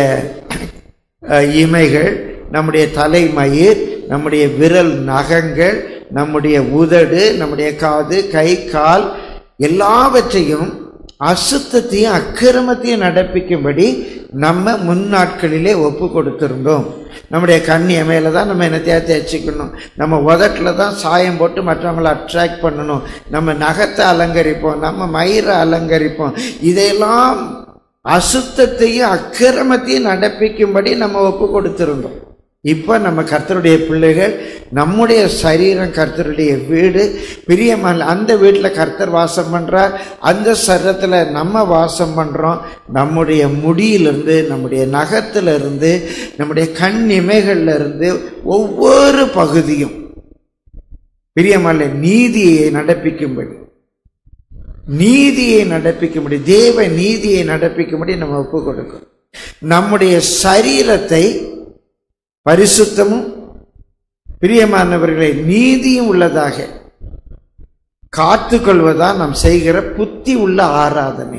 அஹ், இமைகள் நம்முடைய தலைமயிர் நம்முடைய விரல் நகங்கள் நம்முடைய உதடு நம்முடைய காது கை கால் எல்லாவற்றையும் அசுத்தத்தையும் அக்கிரமத்தையும் நடப்பிக்கும்படி நம்ம முன்னாட்களிலே ஒப்பு கொடுத்திருந்தோம் நம்முடைய கண்ணி மேலே தான் நம்ம என்னத்தையா தேய்ச்சிக்கணும் நம்ம உதட்டில் தான் சாயம் போட்டு மற்றவங்களை அட்ராக்ட் பண்ணணும் நம்ம நகத்தை அலங்கரிப்போம் நம்ம மயிரை அலங்கரிப்போம் இதையெல்லாம் அசுத்தத்தையும் அக்கிரமத்தையும் நடப்பிக்கும்படி நம்ம ஒப்பு கொடுத்திருந்தோம் இப்போ நம்ம கர்த்தருடைய பிள்ளைகள் நம்முடைய சரீரம் கர்த்தருடைய வீடு பிரியமான அந்த வீட்டில் கர்த்தர் வாசம் பண்ணுறார் அந்த சரீரத்தில் நம்ம வாசம் பண்ணுறோம் நம்முடைய முடியிலிருந்து நம்முடைய நகத்திலிருந்து நம்முடைய கண் இமைகள்ல இருந்து ஒவ்வொரு பகுதியும் பிரியமல்ல நீதியை நடப்பிக்கும்படி நீதியை நடப்பிக்கும்படி தேவ நீதியை நடப்பிக்கும்படி நம்ம ஒப்பு கொடுக்கும் நம்முடைய சரீரத்தை பரிசுத்தமும் பிரியமானவர்களை நீதியும் உள்ளதாக காத்துக்கொள்வதா நாம் செய்கிற புத்தி உள்ள ஆராதனை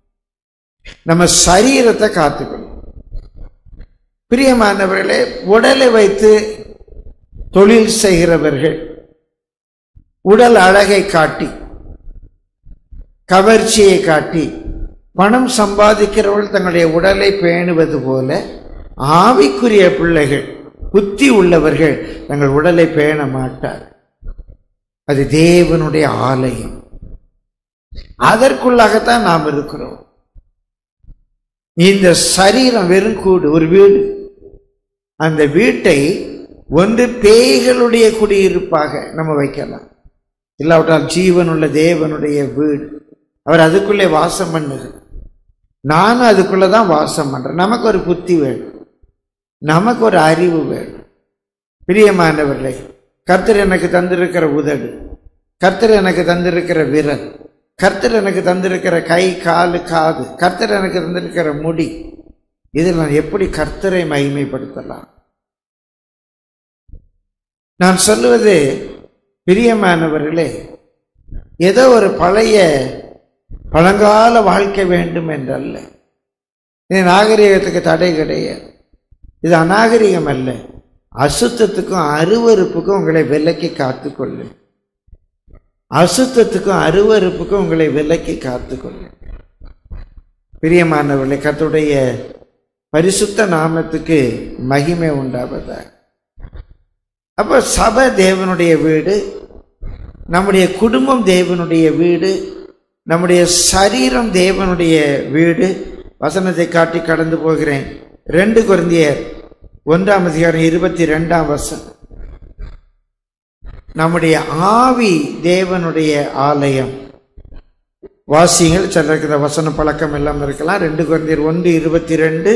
நம்ம சரீரத்தை காத்துக்கணும் பிரியமானவர்களே உடலை வைத்து தொழில் செய்கிறவர்கள் உடல் அழகை காட்டி கவர்ச்சியை காட்டி பணம் சம்பாதிக்கிறவர்கள் தங்களுடைய உடலை பேணுவது போல ஆவிக்குரிய பிள்ளைகள் புத்தி உள்ளவர்கள் தங்கள் உடலை பேண மாட்டார் அது தேவனுடைய ஆலயம் அதற்குள்ளாகத்தான் நாம் இருக்கிறோம் இந்த சரீரம் வெறும் கூடு ஒரு வீடு அந்த வீட்டை ஒன்று பேய்களுடைய குடியிருப்பாக நம்ம வைக்கலாம் இல்லாவிட்டால் ஜீவனுள்ள தேவனுடைய வீடு அவர் அதுக்குள்ளே வாசம் பண்ணுது நானும் அதுக்குள்ளே தான் வாசம் பண்ணுறேன் நமக்கு ஒரு புத்தி வேணும் நமக்கு ஒரு அறிவு வேணும் பிரியமானவர்களே கர்த்தர் எனக்கு தந்திருக்கிற உதடு கர்த்தர் எனக்கு தந்திருக்கிற விரல் கர்த்தர் எனக்கு தந்திருக்கிற கை காலு காது கர்த்தர் எனக்கு தந்திருக்கிற முடி இதில் நான் எப்படி கர்த்தரை மகிமைப்படுத்தலாம் நான் சொல்லுவது பிரியமானவர்களே ஏதோ ஒரு பழைய பழங்கால வாழ்க்கை வேண்டும் என்றல்ல இது நாகரிகத்துக்கு தடை கிடையாது இது அநாகரிகம் அல்ல அசுத்தத்துக்கும் அருவருப்புக்கும் உங்களை விலக்கி காத்துக்கொள்ளு அசுத்தத்துக்கும் அருவருப்புக்கும் உங்களை விலக்கி காத்துக்கொள்ளு பிரியமானவர்களே கர்த்தருடைய பரிசுத்த நாமத்துக்கு மகிமை உண்டாவதா அப்ப சபை தேவனுடைய வீடு நம்முடைய குடும்பம் தேவனுடைய வீடு நம்முடைய சரீரம் தேவனுடைய வீடு வசனத்தை காட்டி கடந்து போகிறேன் ரெண்டு குருந்தியர் ஒன்றாம் அதிகாரம் இருபத்தி ரெண்டாம் வசனம் நம்முடைய ஆவி தேவனுடைய ஆலயம் வாசியங்கள் சிலருக்கு இந்த வசன பழக்கம் எல்லாம் இருக்கலாம் ரெண்டு குழந்தையர் ஒன்று இருபத்தி ரெண்டு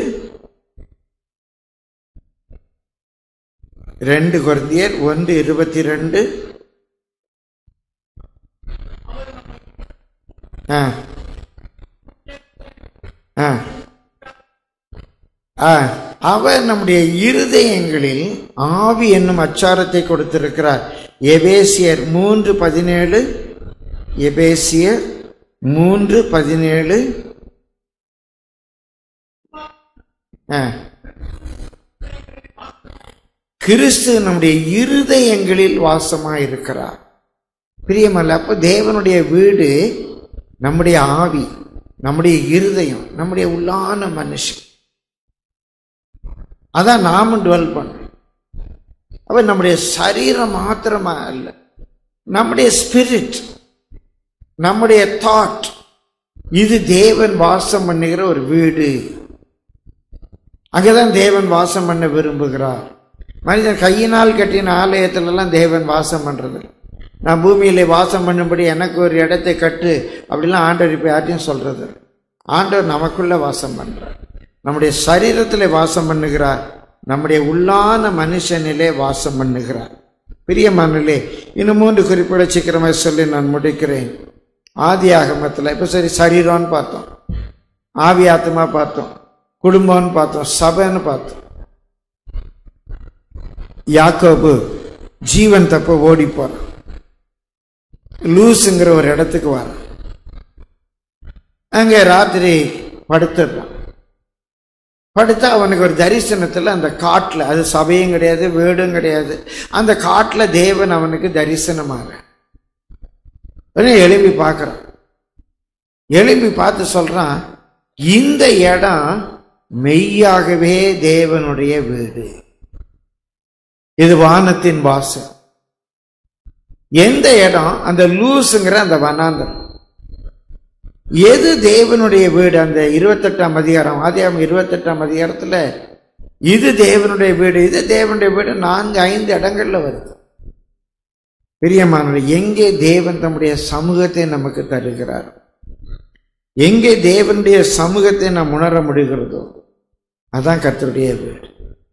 ரெண்டு குழந்தையர் ஒன்று இருபத்தி ரெண்டு ஆ ஆ ஆ, அவர் நம்முடைய இருதயங்களில் ஆவி என்னும் அச்சாரத்தை கொடுத்திருக்கிறார் எபேசியர் மூன்று பதினேழு எபேசியர் மூன்று பதினேழு ஆ. கிறிஸ்து நம்முடைய இருதயங்களில் வாசமாக இருக்கிறார் பிரியமல்ல அப்போ தேவனுடைய வீடு நம்முடைய ஆவி நம்முடைய இருதயம் நம்முடைய உள்ளான மனுஷன் அதான் நாமும் டுவெல் பண்றோம் அப்ப நம்முடைய சரீரம் மாத்திரமா அல்ல நம்முடைய ஸ்பிரிட் நம்முடைய தாட் இது தேவன் வாசம் பண்ணுகிற ஒரு வீடு அங்கதான் தேவன் வாசம் பண்ண விரும்புகிறார் மனிதன் கையினால் கட்டின ஆலயத்திலெல்லாம் தேவன் வாசம் பண்றது நான் பூமியிலே வாசம் பண்ணும்படி எனக்கு ஒரு இடத்தை கட்டு அப்படிலாம் ஆண்டவர் இப்போ யார்ட்டையும் சொல்றது இல்ல. ஆண்டவர் நமக்குள்ள வாசம் பண்றார் நம்முடைய சரீரத்தில் வாசம் பண்ணுகிறார் நம்முடைய உள்ளான மனுஷனிலே வாசம் பண்ணுகிறார் பிரியமானலே இன்னும் மூன்று குறிப்பிட சீக்கிரமாக சொல்லி நான் முடிக்கிறேன் ஆதி ஆகமத்தில் இப்போ சரி சரீரம்னு பார்த்தோம் ஆவி ஆத்மா பார்த்தோம் குடும்பம்னு பார்த்தோம் சபைன்னு பார்த்தோம் யாக்கோபு ஜீவன் தப்ப ஓடி போறான் லூஸுங்கிற ஒரு இடத்துக்கு வரான் அங்கே ராத்திரி படுத்துடுறான் படுத்தா அவனுக்கு ஒரு தரிசனத்தில் அந்த காட்டில் அது சபையும் கிடையாது வீடும் கிடையாது அந்த காட்டில் தேவன் அவனுக்கு தரிசனமாக உடனே எழுப்பி பார்க்குறான் எழுப்பி பார்த்து சொல்றான் இந்த இடம் மெய்யாகவே தேவனுடைய வீடு இது வானத்தின் வாசல் எந்த இடம் அந்த லூஸுங்கிற அந்த வனாந்தரம் எது தேவனுடைய வீடு அந்த இருபத்தெட்டாம் அதிகாரம் ஆதியாகம் இருபத்தெட்டாம் அதிகாரத்துல இது தேவனுடைய வீடு இது தேவனுடைய வீடு நான்கு ஐந்து இடங்கள்ல வருது பிரியமானவர் எங்கே தேவன் தம்முடைய சமூகத்தை நமக்கு தருகிறார் எங்கே தேவனுடைய சமூகத்தை நாம் உணர முடிகிறதோ அதான் கர்த்தருடைய வீடு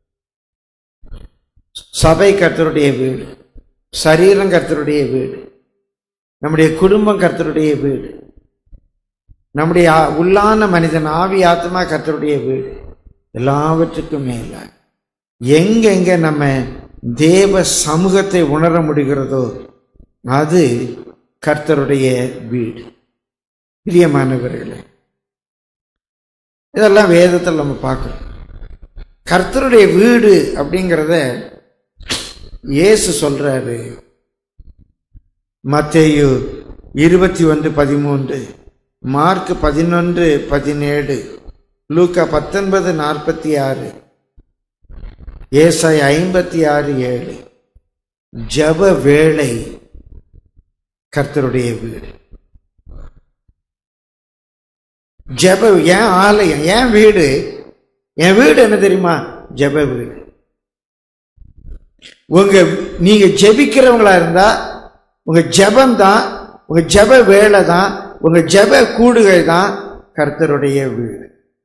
சபை கர்த்தருடைய வீடு சரீரம் கர்த்தருடைய வீடு நம்முடைய குடும்பம் கர்த்தருடைய வீடு நம்முடைய ஆ- உள்ளான மனிதன் ஆவி ஆத்மா கர்த்தருடைய வீடு எல்லாவற்றுக்கும் மேல எங்கெங்க நம்ம தேவ சமூகத்தை உணர முடிகிறதோ அது கர்த்தருடைய வீடு பிரியமானவர்களே இதெல்லாம் வேதத்தில் நம்ம பார்க்கிறோம் கர்த்தருடைய வீடு அப்படிங்கிறத இயேசு சொல்றாரு மத்தேயு இருபத்தி ஒன்று பதிமூன்று மார்க் பதினொன்று பதினேழு லூக்கா பத்தொன்பது நாற்பத்தி ஆறு ஏசாய் ஐம்பத்தி ஆறு ஏழு ஜப வேளை கர்த்தருடைய வீடு ஜப ஏன் ஆலயம் ஏன் வீடு என் வீடு என்ன தெரியுமா ஜப வீடு உங்க நீங்க ஜெபிக்கிறவங்களா இருந்தா உங்க ஜெபம் தான் உங்க ஜெப வேலை தான் உங்க ஜெப கூடுகை தான் கர்த்தருடைய வீடு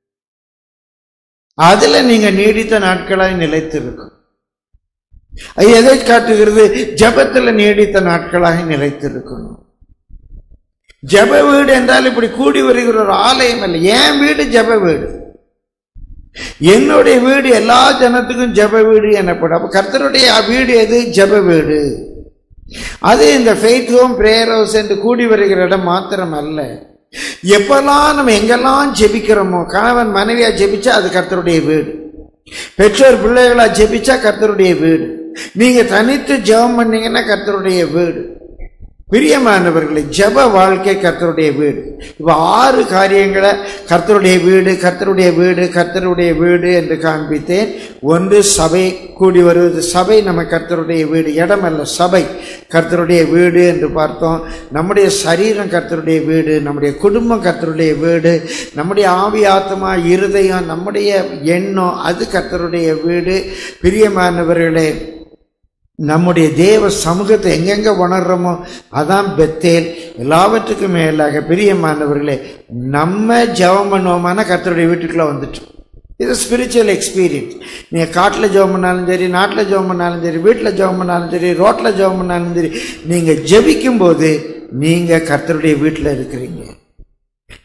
அதுல நீங்க நீடித்த நாட்களாய் நிலைத்திருக்கும் அது எதை காட்டுகிறது ஜெபத்துல நீடித்த நாட்களாக நிலைத்திருக்கணும் ஜெப வீடு என்றால் இப்படி கூடி வருகிற ஒரு ஆலயம் அல்ல என் வீடு ஜெப வீடு என்னுடைய வீடு எல்லா ஜனத்துக்கும் ஜெப வீடு எனப்படும் அப்ப கர்த்தருடைய வீடு எது ஜெப வீடு அது இந்த ஃபெய்த் ஹோம் பிரேயர் ஹவுஸ் என்று கூடி வருகிற இடம் மாத்திரம் அல்ல எப்பெல்லாம் நம்ம எங்கெல்லாம் ஜெபிக்கிறோமோ கணவன் மனைவியா ஜெபிச்சா அது கர்த்தருடைய வீடு பெற்றோர் பிள்ளைகளா ஜெபிச்சா கர்த்தருடைய வீடு நீங்க தனித்து ஜெபம் பண்ணீங்கன்னா கர்த்தருடைய வீடு பிரியமானவர்களே ஜெப வாழ்க்கை கர்த்தருடைய வீடு இப்ப ஆறு காரியங்களை கர்த்தருடைய வீடு கர்த்தருடைய வீடு கர்த்தருடைய வீடு என்று காண்பித்தேன் ஒன்று சபை கூடி வருவது சபை நம்ம கர்த்தருடைய வீடு இடம் அல்ல சபை கர்த்தருடைய வீடு என்று பார்த்தோம் நம்முடைய சரீரம் கர்த்தருடைய வீடு நம்முடைய குடும்பம் கர்த்தருடைய வீடு நம்முடைய ஆவி ஆத்மா இருதயம் நம்முடைய எண்ணம் அது கர்த்தருடைய வீடு பிரியமானவர்களே நம்முடைய தேவ சமூகத்தை எங்கெங்க உணர்றோமோ அதான் பெத்தேல் எல்லாவற்றுக்கும் மேலாக பிரியமானவர்களே நம்ம ஜெபம் பண்ணுவோமான கர்த்தருடைய வீட்டுக்குள்ள வந்துட்டோம் இது ஸ்பிரிச்சுவல் எக்ஸ்பீரியன்ஸ் நீங்கள் காட்டில் ஜெபம் பண்ணாலும் சரி நாட்டில் ஜெபம் பண்ணாலும் சரி வீட்டில் ஜெபம் பண்ணாலும் சரி ரோட்டில் ஜெபம் பண்ணாலும் சரி நீங்கள் ஜெபிக்கும் போது நீங்கள் கர்த்தருடைய வீட்டில் இருக்கிறீங்க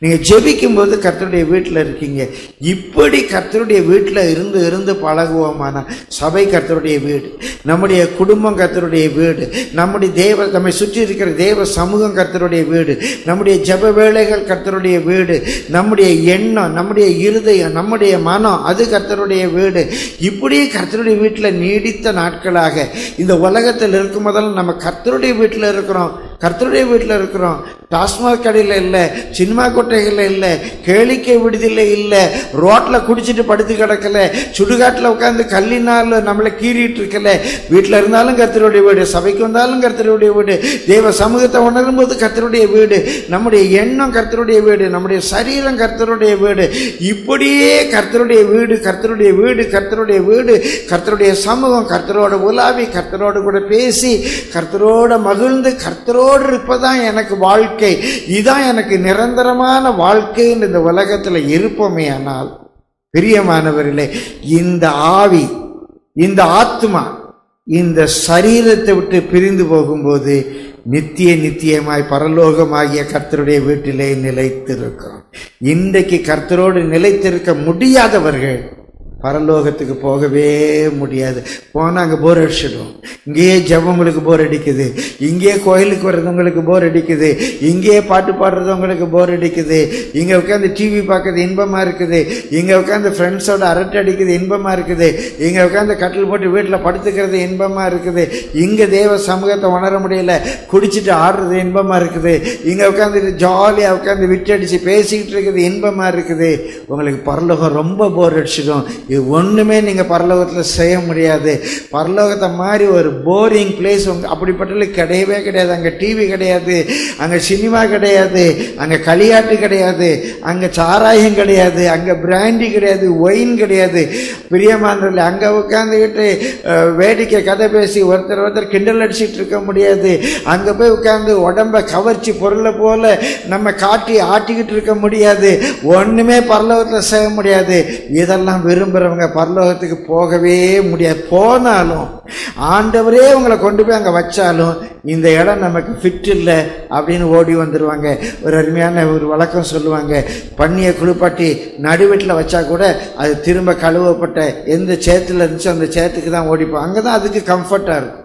நீங்க ஜெபிக்கும் போது கர்த்தருடைய வீட்டில் இருக்கீங்க இப்படி கர்த்தருடைய வீட்டில் இருந்து இருந்து பழகுவோமானா சபை கர்த்தருடைய வீடு நம்முடைய குடும்பம் கர்த்தருடைய வீடு நம்முடைய தேவ நம்மை சுற்றி இருக்கிற தேவ சமூகம் கர்த்தருடைய வீடு நம்முடைய ஜெப வேலைகள் கர்த்தருடைய வீடு நம்முடைய எண்ணம் நம்முடைய இருதயம் நம்முடைய மனம் அது கர்த்தருடைய வீடு இப்படி கர்த்தருடைய வீட்டில் நீடித்த நாட்களாக இந்த உலகத்தில் இருக்கும் போதெல்லாம் நம்ம கர்த்தருடைய வீட்டில் இருக்கிறோம் கர்த்தருடைய வீட்டில் இருக்கிறோம் டாஸ்மாக் கடையில் இல்லை சினிமா கொட்டைகளில் இல்லை கேளிக்கை விடுதியில் இல்லை ரோட்டில் குடிச்சிட்டு படுத்து கிடக்கல சுடுகாட்டில் உட்காந்து கல்லினால் நம்மளை கீறிட்டு இருக்கல வீட்டில் இருந்தாலும் கர்த்தருடைய வீடு சபைக்கு வந்தாலும் கர்த்தருடைய வீடு தேவ சமூகத்தை உணரும் போது கர்த்தருடைய வீடு நம்முடைய எண்ணம் கர்த்தருடைய வீடு நம்முடைய சரீரம் கர்த்தருடைய வீடு இப்படியே கர்த்தருடைய வீடு கர்த்தருடைய வீடு கர்த்தருடைய வீடு கர்த்தருடைய சமூகம் கர்த்தரோட உலாவி கர்த்தரோடு கூட பேசி கர்த்தரோட மகிழ்ந்து கர்த்தரோடு இருப்பதான் எனக்கு வாழ்க்கை இதான் எனக்கு நிரந்தரமான வாழ்க்கைன்னு இந்த உலகத்தில் இருப்போமே ஆனால் பிரியமானவர்களே இந்த ஆவி இந்த ஆத்மா இந்த சரீரத்தை விட்டு பிரிந்து போகும்போது நித்திய நித்தியமாய் பரலோகமாகிய கர்த்தருடைய வீட்டிலே நிலைத்திருக்கிறோம் இன்றைக்கு கர்த்தரோடு நிலைத்திருக்க முடியாதவர்கள் பரலோகத்துக்கு போகவே முடியாது போனால் அங்கே போர் அடிச்சிடும் இங்கேயே ஜபங்களுக்கு போர் அடிக்குது இங்கேயே கோயிலுக்கு வர்றவங்களுக்கு போர் அடிக்குது இங்கேயே பாட்டு பாடுறவங்களுக்கு போர் அடிக்குது இங்கே உட்காந்து டிவி பார்க்கறது இன்பமாக இருக்குது இங்கே உட்காந்து ஃப்ரெண்ட்ஸோட அரட்டை அடிக்குது இன்பமாக இருக்குது இங்கே உட்காந்து கட்டில் போட்டு வீட்டில் படுத்துக்கிறது இன்பமாக இருக்குது இங்கே தேவ சமூகத்தை உணர முடியல குடிச்சிட்டு ஆடுறது இன்பமாக இருக்குது இங்கே உட்காந்து ஜாலியாக உட்காந்து விட்டடிச்சு பேசிக்கிட்டு இருக்குது இன்பமாக இருக்குது உங்களுக்கு பரலோகம் ரொம்ப போர் அடிச்சிடும் இது ஒன்றுமே நீங்கள் பரலோகத்தில் செய்ய முடியாது பரலோகத்தை மாதிரி ஒரு போரிங் பிளேஸ் உங்க அப்படிப்பட்டது கிடையவே கிடையாது அங்கே டிவி கிடையாது அங்கே சினிமா கிடையாது அங்கே களியாட்டு கிடையாது அங்கே சாராயம் கிடையாது அங்கே பிராண்டி கிடையாது ஒயின் கிடையாது பிரியமானவர்கள் அங்கே உட்காந்துக்கிட்டு அஹ், வேடிக்கை கதை பேசி ஒருத்தர் ஒருத்தர் கிண்டல் அடிச்சிட்டு இருக்க முடியாது அங்கே போய் உட்காந்து உடம்ப கவர்ச்சி பொருளை போல நம்ம காட்டி ஆட்டிக்கிட்டு இருக்க முடியாது ஒன்றுமே பரலோகத்தில் செய்ய முடியாது இதெல்லாம் விரும்புகிறவங்க பரலோகத்துக்கு போகவே முடியாது போனாலும் ஆண்டவரே உங்களை கொண்டு போய் அங்கே வச்சாலும் இந்த இடம் நமக்கு ஃபிட் இல்லை அப்படின்னு ஓடி வந்துடுவாங்க ஒரு அருமையான ஒரு வழக்கம் சொல்லுவாங்க பண்ணியை குளிப்பாட்டி நடுவீட்டில் வச்சா கூட அது திரும்ப கழுவப்பட்ட எந்த சேத்துல இருந்துச்சோ அந்த சேத்துக்கு தான் ஓடிப்போம் அங்கே தான் அதுக்கு கம்ஃபர்ட்டாக இருக்கும்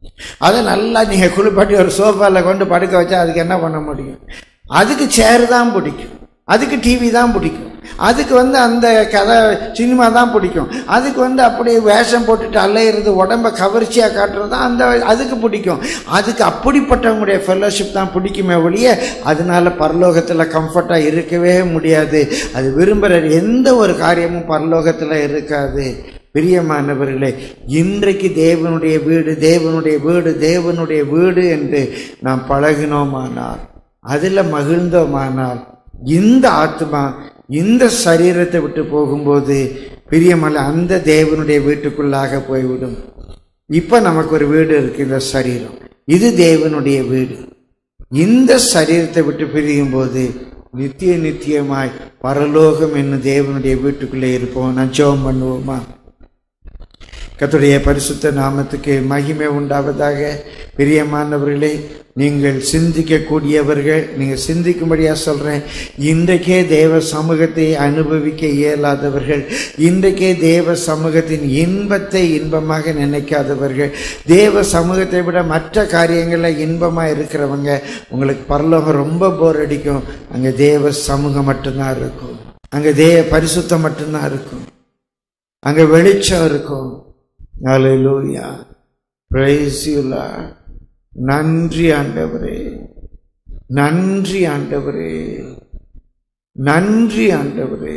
அதை நல்லா நீங்கள் குளிப்பாட்டி ஒரு சோஃபாவில் கொண்டு படுக்க வச்சா அதுக்கு என்ன பண்ண முடியும் அதுக்கு சேர் தான் பிடிக்கும் அதுக்கு டிவி தான் பிடிக்கும் அதுக்கு வந்து அந்த கதை சினிமா தான் பிடிக்கும் அதுக்கு வந்து அப்படியே வேஷம் போட்டுட்டு அலையிறது உடம்ப கவர்ச்சியாக காட்டுறது தான் அந்த அதுக்கு பிடிக்கும் அதுக்கு அப்படிப்பட்டவங்களுடைய ஃபெல்லோஷிப் தான் பிடிக்குமே ஒழிய அதனால பரலோகத்தில் கம்ஃபர்ட்டாக இருக்கவே முடியாது அது விரும்புகிற எந்த ஒரு காரியமும் பரலோகத்தில் இருக்காது பிரியமானவர்களே இன்றைக்கு தேவனுடைய வீடு தேவனுடைய வீடு தேவனுடைய வீடு என்று நாம் பழகினோமானால் அதில் மகிழ்ந்தோமானால் இந்த ஆத்மா இந்த சரீரத்தை விட்டு போகும்போது பிரியமல்ல அந்த தேவனுடைய வீட்டுக்குள்ளாக போய்விடும் இப்போ நமக்கு ஒரு வீடு இருக்கு இந்த சரீரம் இது தேவனுடைய வீடு இந்த சரீரத்தை விட்டு பிரியும் போது நித்திய நித்தியமாய் பரலோகம் என்னும் தேவனுடைய வீட்டுக்குள்ளே இருப்போம் நான் ஜெபம் பண்ணுவோமா கர்த்தருடைய பரிசுத்த நாமத்துக்கு மகிமை உண்டாவதாக பிரியமானவர்களே நீங்கள் சிந்திக்கக்கூடியவர்கள் நீங்கள் சிந்திக்கும்படியா சொல்கிறேன் இன்றைக்கே தேவ சமூகத்தை அனுபவிக்க இயலாதவர்கள் இன்றைக்கே தேவ சமூகத்தின் இன்பத்தை இன்பமாக நினைக்காதவர்கள் தேவ சமூகத்தை விட மற்ற காரியங்களில் இன்பமாக இருக்கிறவங்க உங்களுக்கு பரலோகம் ரொம்ப போர் அடிக்கும் அங்கே தேவ சமூகம் மட்டும்தான் இருக்கும் அங்கே தேவ பரிசுத்தம் மட்டும்தான் இருக்கும் அங்கே வெளிச்சம் இருக்கும் ஹalleluya praise you lord நன்றி ஆண்டவரே நன்றி ஆண்டவரே நன்றி ஆண்டவரே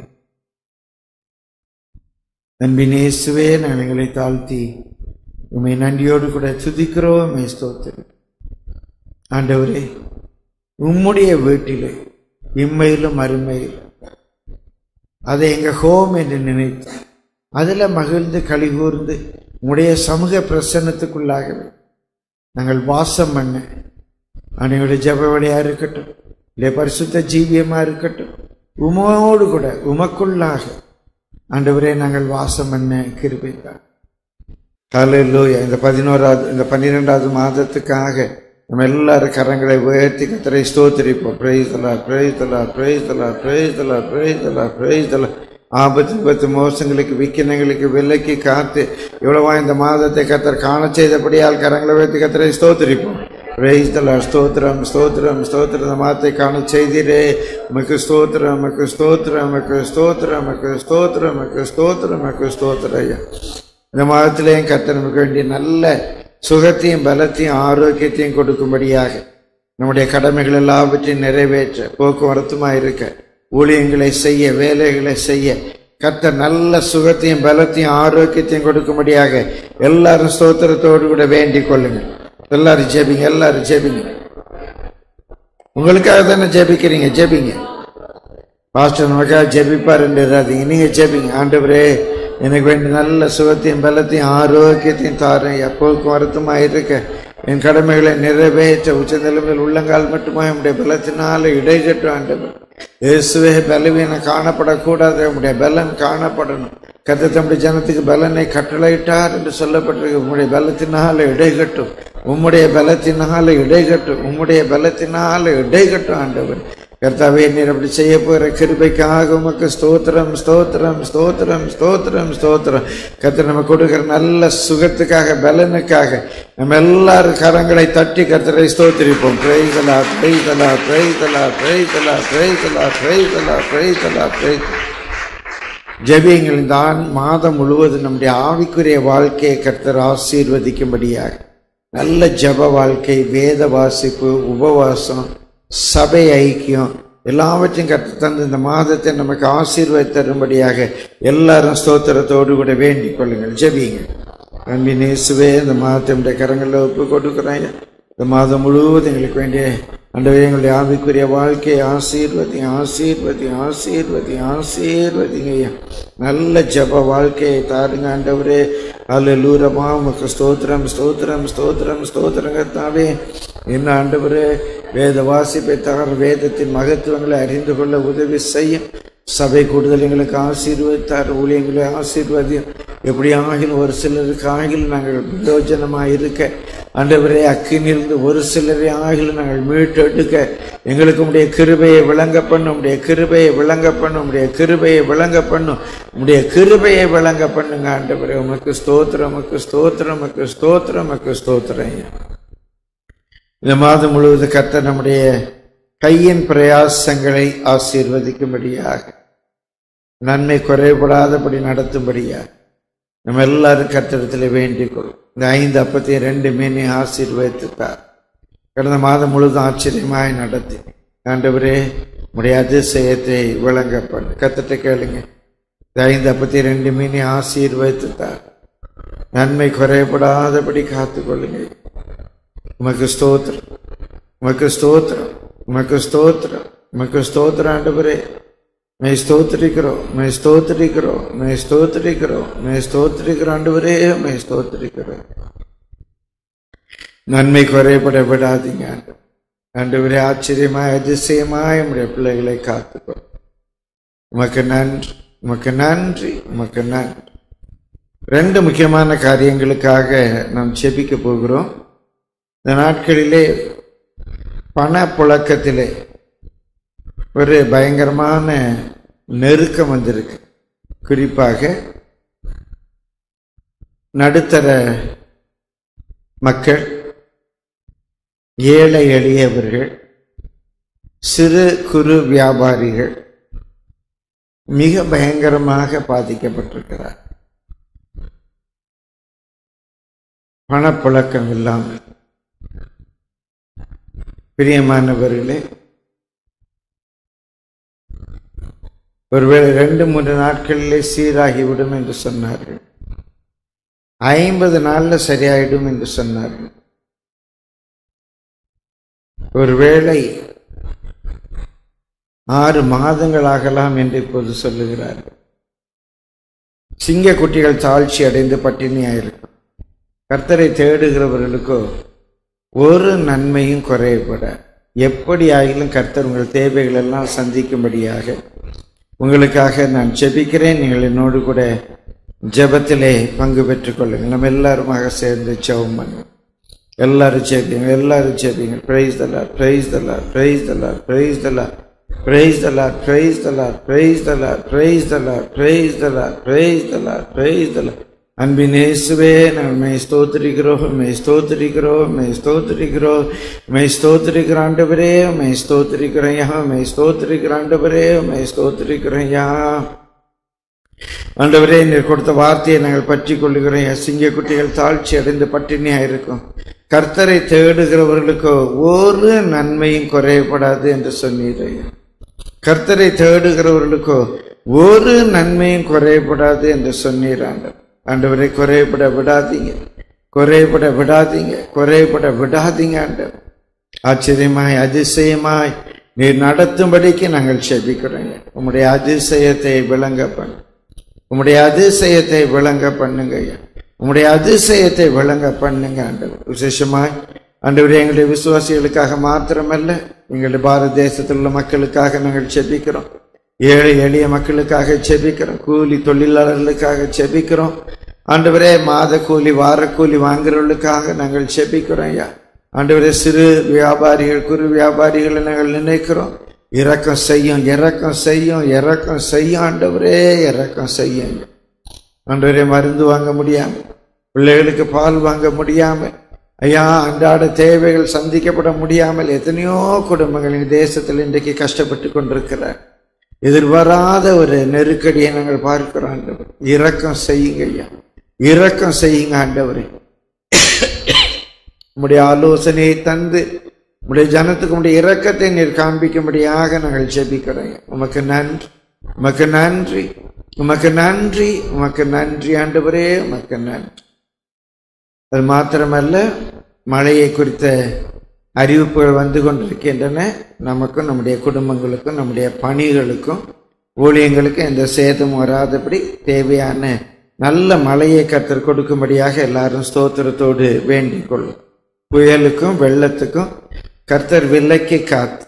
அன்பினேசுவே நான் எங்களை தாழ்த்தி உண்மை நன்றியோடு கூட துதிக்கிறோம் உம்மை ஸ்தோத்திரம் ஆண்டவரே உம்முடைய வீட்டிலே இம்மையிலும் அருமையிலும் அதை எங்க ஹோம் என்று நினைத்து அதில் மகிழ்ந்து கலிகூர்ந்து உடைய சமூக பிரசன்னத்துக்குள்ளாகவே நாங்கள் வாசம் பண்ண அன்னையுடைய ஜபவழியாக இருக்கட்டும் இல்லை பரிசுத்த ஜீவியமாக இருக்கட்டும் உமோடு கூட உமக்குள்ளாக ஆண்டவரே நாங்கள் வாசம் பண்ண கிருபித்தார் காலையிலோயா இந்த பதினோராவது இந்த பன்னிரெண்டாவது மாதத்துக்காக நம்ம எல்லாரும் கரங்களை உயர்த்தி கத்தரை ஸ்தோத்திரிப்போம் பிரைதலா பிரைதலா பிரைதலா பிரைதலா பிரைதலா பிரைதலா ஆபத்து விபத்து மோசங்களுக்கு விக்கினங்களுக்கு விலைக்கு காத்து இவ்வளவா இந்த மாதத்தை கத்தர் காண செய்தபடியால் கரங்களை உயர்த்தி கத்தரை ஸ்தோத்திரிப்போம் பிரைதலா ஸ்தோத்திரம் ஸ்தோத்திரம் ஸ்தோத்திரம் இந்த மாதத்தை காண செய்திரே உமக்கு ஸ்தோத்திரம் உமக்கு ஸ்தோத்திரம் உமக்கு ஸ்தோத்திரம் உமக்கு ஸ்தோத்திரம் உமக்கு ஸ்தோத்திரம் உமக்கு ஸ்தோத்திரம் ஐயா இந்த மாதத்திலேயும் கர்த்தர் நமக்கு வேண்டிய நல்ல சுகத்தையும் பலத்தையும் ஆரோக்கியத்தையும் கொடுக்கும்படியாக நம்முடைய கடமைகள் எல்லாவற்றையும் நிறைவேற்ற போக்குவரத்துமாக இருக்க ஊழியங்களை செய்ய வேலைகளை செய்ய கர்த்தர் நல்ல சுகத்தையும் பலத்தையும் ஆரோக்கியத்தையும் கொடுக்கும்படியாக எல்லாரும் ஸ்தோத்திரத்தோடு கூட வேண்டிக் கொள்ளுங்கள் எல்லாரும் ஜெபிங்க எல்லாரும் ஜெபிங்க உங்களுக்காக தானே ஜெபிக்கிறீங்க ஜெபிங்க பாஸ்டர் நமக்காக ஜெபிப்பார் என்றாதீங்க நீங்க ஜெபிங்க ஆண்டவரே எனக்கு வேண்டிய நல்ல சுகத்தையும் பலத்தையும் ஆரோக்கியத்தையும் தாரேன் எப்போதுக்கும் வருத்தமாக இருக்க என் கடமைகளை நிறைவேற்ற உச்ச நிலைமையில் உள்ளங்கால் மட்டுமா என்னுடைய பலத்தினால இடைகட்டும் ஆண்டவர் இயேசுவே பலவீனம் காணப்படக்கூடாது உம்முடைய பலன் காணப்படணும் கத்த தம்முடைய ஜனத்துக்கு பலனை கட்டளையிட்டார் என்று சொல்லப்பட்டிருக்கு உம்முடைய பலத்தினால இடைகட்டும் உம்முடைய பலத்தினால இடைகட்டும் உம்முடைய பலத்தினால இடைகட்டும் ஆண்டவர் கர்த்தாவே நீர் அப்படி செய்ய போகிற கிருபைக்காக உமக்கு ஸ்தோத்திரம் ஸ்தோத்திரம் ஸ்தோத்திரம் ஸ்தோத்திரம் ஸ்தோத்திரம் கர்த்தர் நம்ம கொடுக்கிற நல்ல சுகத்துக்காக பலனுக்காக நம்ம எல்லாரும் கரங்களை தட்டி கர்த்தரை ஸ்தோத்திரிப்போம் பிரைதலா பிரைதலா பிரைதலா பிரைதலா பிரைதலா பிரைதலா பிரைதலா பிரை ஜெபியங்கள் இந்த ஆண் மாதம் முழுவதும் நம்முடைய ஆவிக்குரிய வாழ்க்கையை கர்த்தர் ஆசீர்வதிக்கும்படியாக நல்ல ஜப வாழ்க்கை வேத வாசிப்பு உபவாசம் சபை ஐக்கியம் எல்லாவற்றையும் கற்று தந்து இந்த மாதத்தை நமக்கு ஆசீர்வாத தரும்படியாக எல்லாரும் ஸ்தோத்திரத்தோடு கூட வேண்டிக் கொள்ளுங்கள் ஜெபிங்க அன்பின் இயேசுவே இந்த மாதத்தினுடைய கரங்களில் ஒப்பு கொடுக்குறாங்க இந்த மாதம் முழுவதும் எங்களுக்கு வேண்டிய அண்டவே எங்களுடைய ஆவிக்குரிய வாழ்க்கையை ஆசீர்வதி ஆசீர்வதி ஆசீர்வதி ஆசீர்வதிங்க ஐயா நல்ல ஜப வாழ்க்கையை தாருங்க ஆண்டவரே அல்ல லூரமா உமக்கு ஸ்தோத்திரம் ஸ்தோத்திரம் ஸ்தோத்திரம் ஸ்தோத்திரங்க தாவே என்ன ஆண்டவரே வேத வாசிப்பை தகர வேதத்தின் மகத்துவங்களை அறிந்து கொள்ள உதவி செய்யும் சபை கூடுதல் எங்களுக்கு ஆசீர்வதித்தார் ஊழியங்களை ஆசீர்வதியும் எப்படி ஆகிலும் ஒரு சிலருக்கு ஆகிலும் நாங்கள் பிரயோஜனமாக இருக்க ஆண்டவரே அக்கினிலிருந்து ஒரு சிலரை ஆகிலும் நாங்கள் மீட்டெடுக்க எங்களுக்கு உடைய கிருபையை விளங்க பண்ணும் உடைய கிருபையை விளங்க பண்ணும் உடைய கிருபையை விளங்க பண்ணும் உடைய கிருபையை விளங்க பண்ணுங்க ஆண்டவரே உமக்கு ஸ்தோத்திரம் உமக்கு ஸ்தோத்திரம் உமக்கு ஸ்தோத்திரம் உமக்கு ஸ்தோத்திரம் ஐயா. இந்த மாதம் முழுவதும் கர்த்தர் நம்முடைய கையின் பிரயாசங்களை ஆசீர்வதிக்கும்படியாக நன்மை குறைபடாதபடி நடத்தும்படியாக நம்ம எல்லாரும் கர்த்தரிடத்தில் வேண்டிக் கொள்ளும் இந்த ஐந்து அப்பத்தையும் ரெண்டு மீனை ஆசீர்வதித்தார் கடந்த மாதம் முழுதும் ஆச்சரியமாய் நடத்தி ஆண்டவரே உடைய அதிசயத்தை விளங்க பண்ணு கத்திட்ட கேளுங்க இந்த ஐந்து அப்பத்தி ரெண்டு மீனை ஆசீர்வதித்தார் நன்மை குறைபடாதபடி காத்துக்கொள்ளுங்க உமக்கு ஸ்தோத்திரம் உமக்கு ஸ்தோத்திரம் உமக்கு ஸ்தோத்திரம் உமக்கு ஸ்தோத்திரம் ஆண்டவரே மே ஸ்தோத்திரிக்கிறோம் மே ஸ்தோத்திரிக்கிறோம் மே ஸ்தோத்திரிக்கிறோம் மே ஸ்தோத்திரிக்கிறோம் ஆண்டவரே மே ஸ்தோத்திரிக்கிறோம் நன்மை குறைபட விடாதீங்க ஆண்டவர். ஆண்டவரே ஆச்சரியமாய் அதிசயமாய் உடைய பிள்ளைகளை காத்துக்கோ உமக்கு நன்றி உமக்கு நன்றி உமக்கு நன்றி ரெண்டு முக்கியமான காரியங்களுக்காக நாம் செபிக்க போகிறோம் இந்த நாட்களிலே பணப்புழக்கத்திலே ஒரு பயங்கரமான நெருக்கம் வந்திருக்கு குறிப்பாக நடுத்தர மக்கள் ஏழை எளியவர்கள் சிறு குறு வியாபாரிகள் மிக பயங்கரமாக பாதிக்கப்பட்டிருக்கிறார் பணப்புழக்கம் இல்லாமல் பிரியமானவர்களே ஒருவேளை ரெண்டு மூன்று நாட்களிலே சீராகிவிடும் என்று சொன்னார்கள் ஐம்பது நாள்ல சரியாயிடும் என்று சொன்னார்கள் ஒருவேளை ஆறு மாதங்கள் ஆகலாம் என்று இப்போது சொல்லுகிறார்கள் சிங்க குட்டிகள் தாழ்ச்சி அடைந்து பட்டினியாயிருக்கும் கர்த்தரை தேடுகிறவர்களுக்கோ ஒரு நன்மையும் குறையப்பட எப்படி ஆகிலும் கர்த்தர் உங்கள் தேவைகள் எல்லாம் சந்திக்கும்படியாக உங்களுக்காக நான் ஜெபிக்கிறேன் நீங்கள் என்னோடு கூட ஜெபத்திலே பங்கு பெற்றுக் கொள்ளுங்கள் நம்ம எல்லாருமாக சேர்ந்து ஜெபம் பண்ணுவோம் எல்லாரும் சேர்ப்பீங்க எல்லாரும் சேர்ப்பீங்க praise the Lord praise the Lord praise the Lord praise the Lord praise the Lord praise the Lord praise the Lord praise the Lord praise the Lord praise the Lord praise the Lord அன்பின் இயேசுவே நாங்கள் மெய் ஸ்தோத்திரிக்கிறோம் மெய் ஸ்தோத்திரிக்கிறோம் மெய் ஸ்தோத்திரிக்கிறோம் மெய் ஸ்தோத்திரிக்கிற ஆண்டவரே மெய் ஸ்தோத்திரிக்கிறையா மெய் ஸ்தோத்திரிக்கிற ஆண்டவரே மெய் ஸ்தோத்திரிக்கிறையா ஆண்டவரே நீர் கொடுத்த வார்த்தையை நாங்கள் பற்றி கொள்ளுகிறோம் சிங்க குட்டிகள் தாழ்ச்சி அடைந்து பட்டினியா இருக்கும் கர்த்தரை தேடுகிறவர்களுக்கோ ஒரு நன்மையும் குறையப்படாது என்று சொன்னீரையா கர்த்தரை தேடுகிறவர்களுக்கோ ஒரு நன்மையும் குறையப்படாது என்று சொன்னீர் ஆண்டவர் ஆண்டவரை குறையப்பட விடாதீங்க குறையப்பட விடாதீங்க குறையப்பட விடாதீங்க ஆண்டவர் ஆச்சரியமாய் அதிசயமாய் நீர் நடத்தும்படிக்கு நாங்கள் செபிக்கிறோங்க உம்முடைய அதிசயத்தை விளங்க பண்ணு உம்முடைய அதிசயத்தை விளங்க பண்ணுங்க ஐயா உம்முடைய அதிசயத்தை விளங்க பண்ணுங்க ஆண்டவர் விசேஷமாய் ஆண்டவர் எங்களுடைய விசுவாசிகளுக்காக மாத்திரமல்ல எங்களுடைய பாரத தேசத்தில் உள்ள மக்களுக்காக நாங்கள் செபிக்கிறோம் ஏழை எளிய மக்களுக்காக செபிக்கிறோம் கூலி தொழிலாளர்களுக்காக செபிக்கிறோம் ஆண்டவரே மாத கூலி வார கூலி வாங்குறவர்களுக்காக நாங்கள் செபிக்கிறோம் ஐயா ஆண்டவரே சிறு வியாபாரிகள் குறு வியாபாரிகளை நாங்கள் நினைக்கிறோம் இறக்கம் செய்யும் இறக்கம் செய்யும் இறக்கம் செய்யும் ஆண்டவரே இறக்கம் செய்யும் ஆண்டவரே மருந்து வாங்க முடியாம பிள்ளைகளுக்கு பால் வாங்க முடியாம ஐயா அன்றாட தேவைகள் சந்திக்கப்பட முடியாமல் எத்தனையோ குடும்பங்கள் இந்த தேசத்தில் இன்றைக்கு கஷ்டப்பட்டு கொண்டிருக்கிறார் எதிர்பாராத ஒரு நெருக்கடியை நாங்கள் பார்க்கிறோம் ஆண்டவர் இரக்கம் செய்யுங்க ஐயா இரக்கம் செய்யுங்க ஆண்டவரே உம்முடைய ஆலோசனையை தந்து உம்முடைய ஜனத்துக்கு உம்முடைய இரக்கத்தை நீர் காண்பிக்கும்படியாக நாங்கள் ஜெபிக்கிறோம் உமக்கு நன்றி உமக்கு நன்றி உமக்கு நன்றி உமக்கு நன்றி ஆண்டவரே உமக்கு நன்றி அது மாத்திரமல்ல மழையை குறித்த அறிவிப்புகள் வந்து கொண்டிருக்கின்றன நமக்கும் நம்முடைய குடும்பங்களுக்கும் நம்முடைய பணிகளுக்கும் ஊழியங்களுக்கும் எந்த சேதம் வராதபடி தேவையான நல்ல மழையை கத்தர் கொடுக்கும்படியாக எல்லாரும் ஸ்தோத்திரத்தோடு வேண்டிக் கொள்ளும் புயலுக்கும் வெள்ளத்துக்கும் கர்த்தர் விலைக்கு காத்து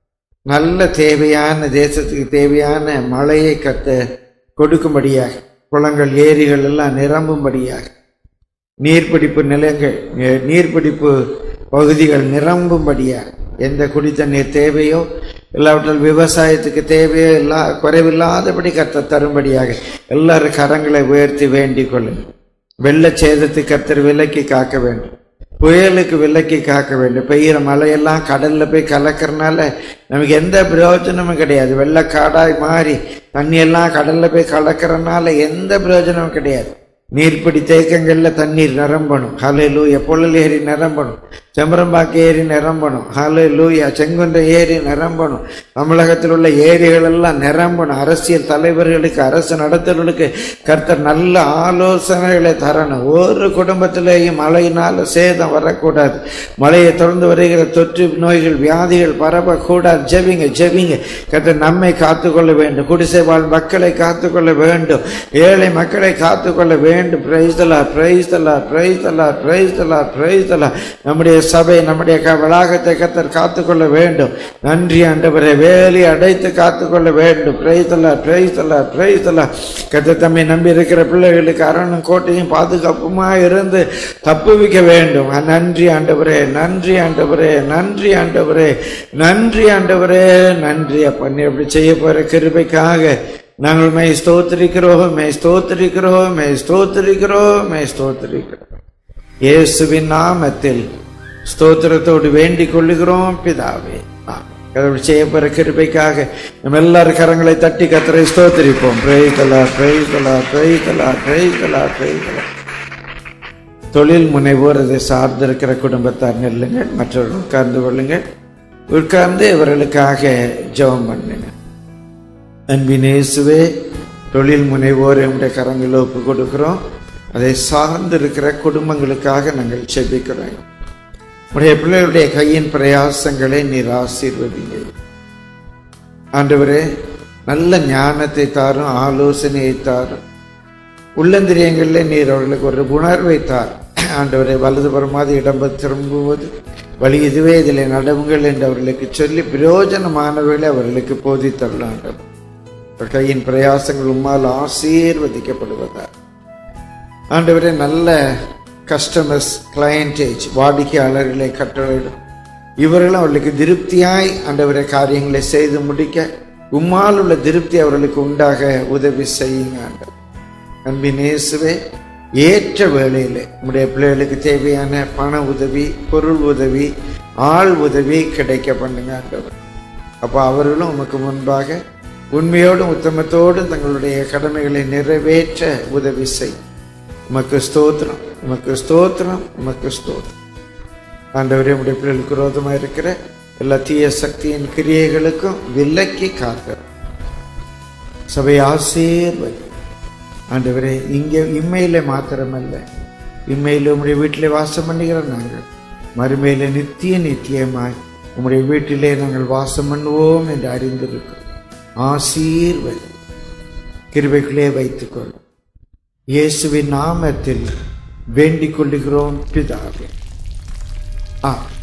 நல்ல தேவையான தேசத்துக்கு தேவையான மழையை கத்த கொடுக்கும்படியாக குளங்கள் ஏரிகள் எல்லாம் நிரம்பும்படியாக நீர்பிடிப்பு நிலங்கள் நீ- நீர்பிடிப்பு பகுதிகள் நிரம்பும்படியாக எந்த குடித்தண்ணீர் தேவையோ இல்லாவிட்டால் விவசாயத்துக்கு தேவையோ எல்லா குறைவில்லாதபடி கத்த தரும்படியாக எல்லாரும் கரங்களை உயர்த்தி வேண்டிக் கொள்ளுங்கள் வெள்ள சேதத்துக்கு கர்த்தர் விலக்கி காக்க வேண்டும் புயலுக்கு விலக்கி காக்க வேண்டும் பெய்கிற மழையெல்லாம் கடல்ல போய் கலக்கறனால நமக்கு எந்த பிரயோஜனமும் கிடையாது வெள்ளக்காடாய் மாறி தண்ணியெல்லாம் கடல்ல போய் கலக்கறனால எந்த பிரயோஜனமும் கிடையாது நீர்ப்பிடி தேக்கங்கள்ல தண்ணீர் நிரம்பணும் ஹலே லூயா பொருள் ஏரி நிரம்பணும் செம்பரம்பாக்கு ஏரி நிரம்பணும் ஹலே லூயா செங்குன்ற ஏரி நிரம்பணும் தமிழகத்தில் உள்ள ஏரிகள் எல்லாம் நிரம்பணும் அரசியல் தலைவர்களுக்கு அரசு நடத்துறவர்களுக்கு கர்த்தர் நல்ல ஆலோசனைகளை தரணும் ஒரு குடும்பத்திலேயும் மழையினால சேதம் வரக்கூடாது மழையை தொடர்ந்து வருகிற தொற்று நோய்கள் வியாதிகள் பரவக்கூடாது ஜெபிங்க ஜெபிங்க கர்த்தர் நம்மை காத்துக்கொள்ள வேண்டும் குடிசை வாழ் மக்களை காத்துக்கொள்ள வேண்டும் ஏழை மக்களை காத்துக்கொள்ள வேண்டும் பிரைஸ் தலா பிரைஸ் தலா பிரைஸ் தலா பிரைஸ் தலா பிரைஸ் தலா நம்முடைய சபை நம்முடைய க- வளாகத்தை கத்தர் காத்துக்கொள்ள வேண்டும் நன்றி ஆண்டவரை வேலி அடைத்து காத்துக்கொள்ள வேண்டும் பிரைஸ் தலா பிரைஸ் தலா பிரைஸ் தலா கத்தர் தம்மை நம்பி இருக்கிற பிள்ளைகளுக்கு அரணும் கோட்டையும் பாதுகாப்புமா இருந்து தப்புவிக்க வேண்டும் அஹ் நன்றி ஆண்டவரே நன்றி ஆண்டவரே நன்றி ஆண்டவரே நன்றி ஆண்டவரே நன்றி அப்பா நீ அப்படி செய்ய போற கிருபைக்காக நாங்கள் மே ஸ்தோத்திரிக்கிறோம் மே ஸ்தோத்திரிக்கிறோம் மே ஸ்தோத்திரிக்கிறோம் மே ஸ்தோத்திரிக்கிறோம் இயேசுவின் நாமத்தில் ஸ்தோத்திரத்தோடு வேண்டிக் கொள்ளுகிறோம் பிதாவே ஆமென். கடவுள் செய்ய போற கிருபைக்காக நம்ம எல்லாரும் கரங்களை தட்டி கத்தரை ஸ்தோத்திரிப்போம் பிரைதலா பிரைதலா பிரைதலா பிரைதலா பிரைதலா தொழில் முனைவோர் அதை சார்ந்திருக்கிற குடும்பத்தார் நெல்லுங்கள் மற்றவர்கள் உட்கார்ந்து கொள்ளுங்கள் உட்கார்ந்து இவர்களுக்காக ஜெபம் பண்ணுங்க அன்பின் இயேசுவே தொழில் முனைவோர் நம்முடைய கரங்களில் ஒப்பு கொடுக்கிறோம் அதை சார்ந்து இருக்கிற குடும்பங்களுக்காக நாங்கள் செபிக்கிறோம் உடைய பிள்ளைகளுடைய கையின் பிரயாசங்களை நீர் ஆசீர்வதிங்க ஆண்டவரே நல்ல ஞானத்தை தாரும் ஆலோசனையை தாரும் உள்ளந்திரியங்களில் நீர் அவர்களுக்கு ஒரு உணர்வை தார் ஆண்டவரை வலதுபுறமாவது இடம்ப திரும்புவது வழி இதுவே இதில் நடவுங்கள் என்று அவர்களுக்கு சொல்லி பிரயோஜனமானவர்களை அவர்களுக்கு போதித்தரலாம் ஆண்டவர் உங்கள் கையின் பிரயாசங்கள் உம்மால் ஆசீர்வதிக்கப்படுவதா ஆண்டவரே நல்ல கஸ்டமர்ஸ் கிளையண்டேஜ் வாடிக்கையாளர்களை கட்டளையிடும் இவர்களும் அவர்களுக்கு திருப்தியாய் ஆண்டவரை காரியங்களை செய்து முடிக்க உம்மால் உள்ள திருப்தி அவர்களுக்கு உண்டாக உதவி செய்யுங்க ஆண்டவர் அன்பின் இயேசுவே ஏற்ற வேளையில் உடைய பிள்ளைகளுக்கு தேவையான பண உதவி பொருள் உதவி ஆள் உதவி கிடைக்க பண்ணுங்க ஆண்டவர் அப்போ அவர்களும் உமக்கு முன்பாக உண்மையோடும் உத்தமத்தோடும் தங்களுடைய கடமைகளை நிறைவேற்ற உதவி செய் உமக்கு ஸ்தோத்திரம் உமக்கு ஸ்தோத்திரம் உமக்கு ஸ்தோத்திரம் ஆண்டவரே உடைய பிள்ளைகளுக்கு விரோதமாக இருக்கிற எல்லா தீய சக்தியின் கிரியைகளுக்கும் விலக்கி காக்க சபை ஆசீர்வதி ஆண்டவரே இங்கே இம்மையில மாத்திரமல்ல இம்மையில உம்முடைய வீட்டிலே வாசம் பண்ணுகிற நாங்கள் மறுமையில நித்திய நித்தியமாய் உம்முடைய வீட்டிலே நாங்கள் வாசம் பண்ணுவோம் என்று அறிந்திருக்கிறோம் ஆசீர்வதி கிருபைக்குள்ளே வைத்துக்கொள்ளும் இயேசுவின் நாமத்தில் வேண்டிக் கொள்ளுகிறோம் பிதாவே ஆ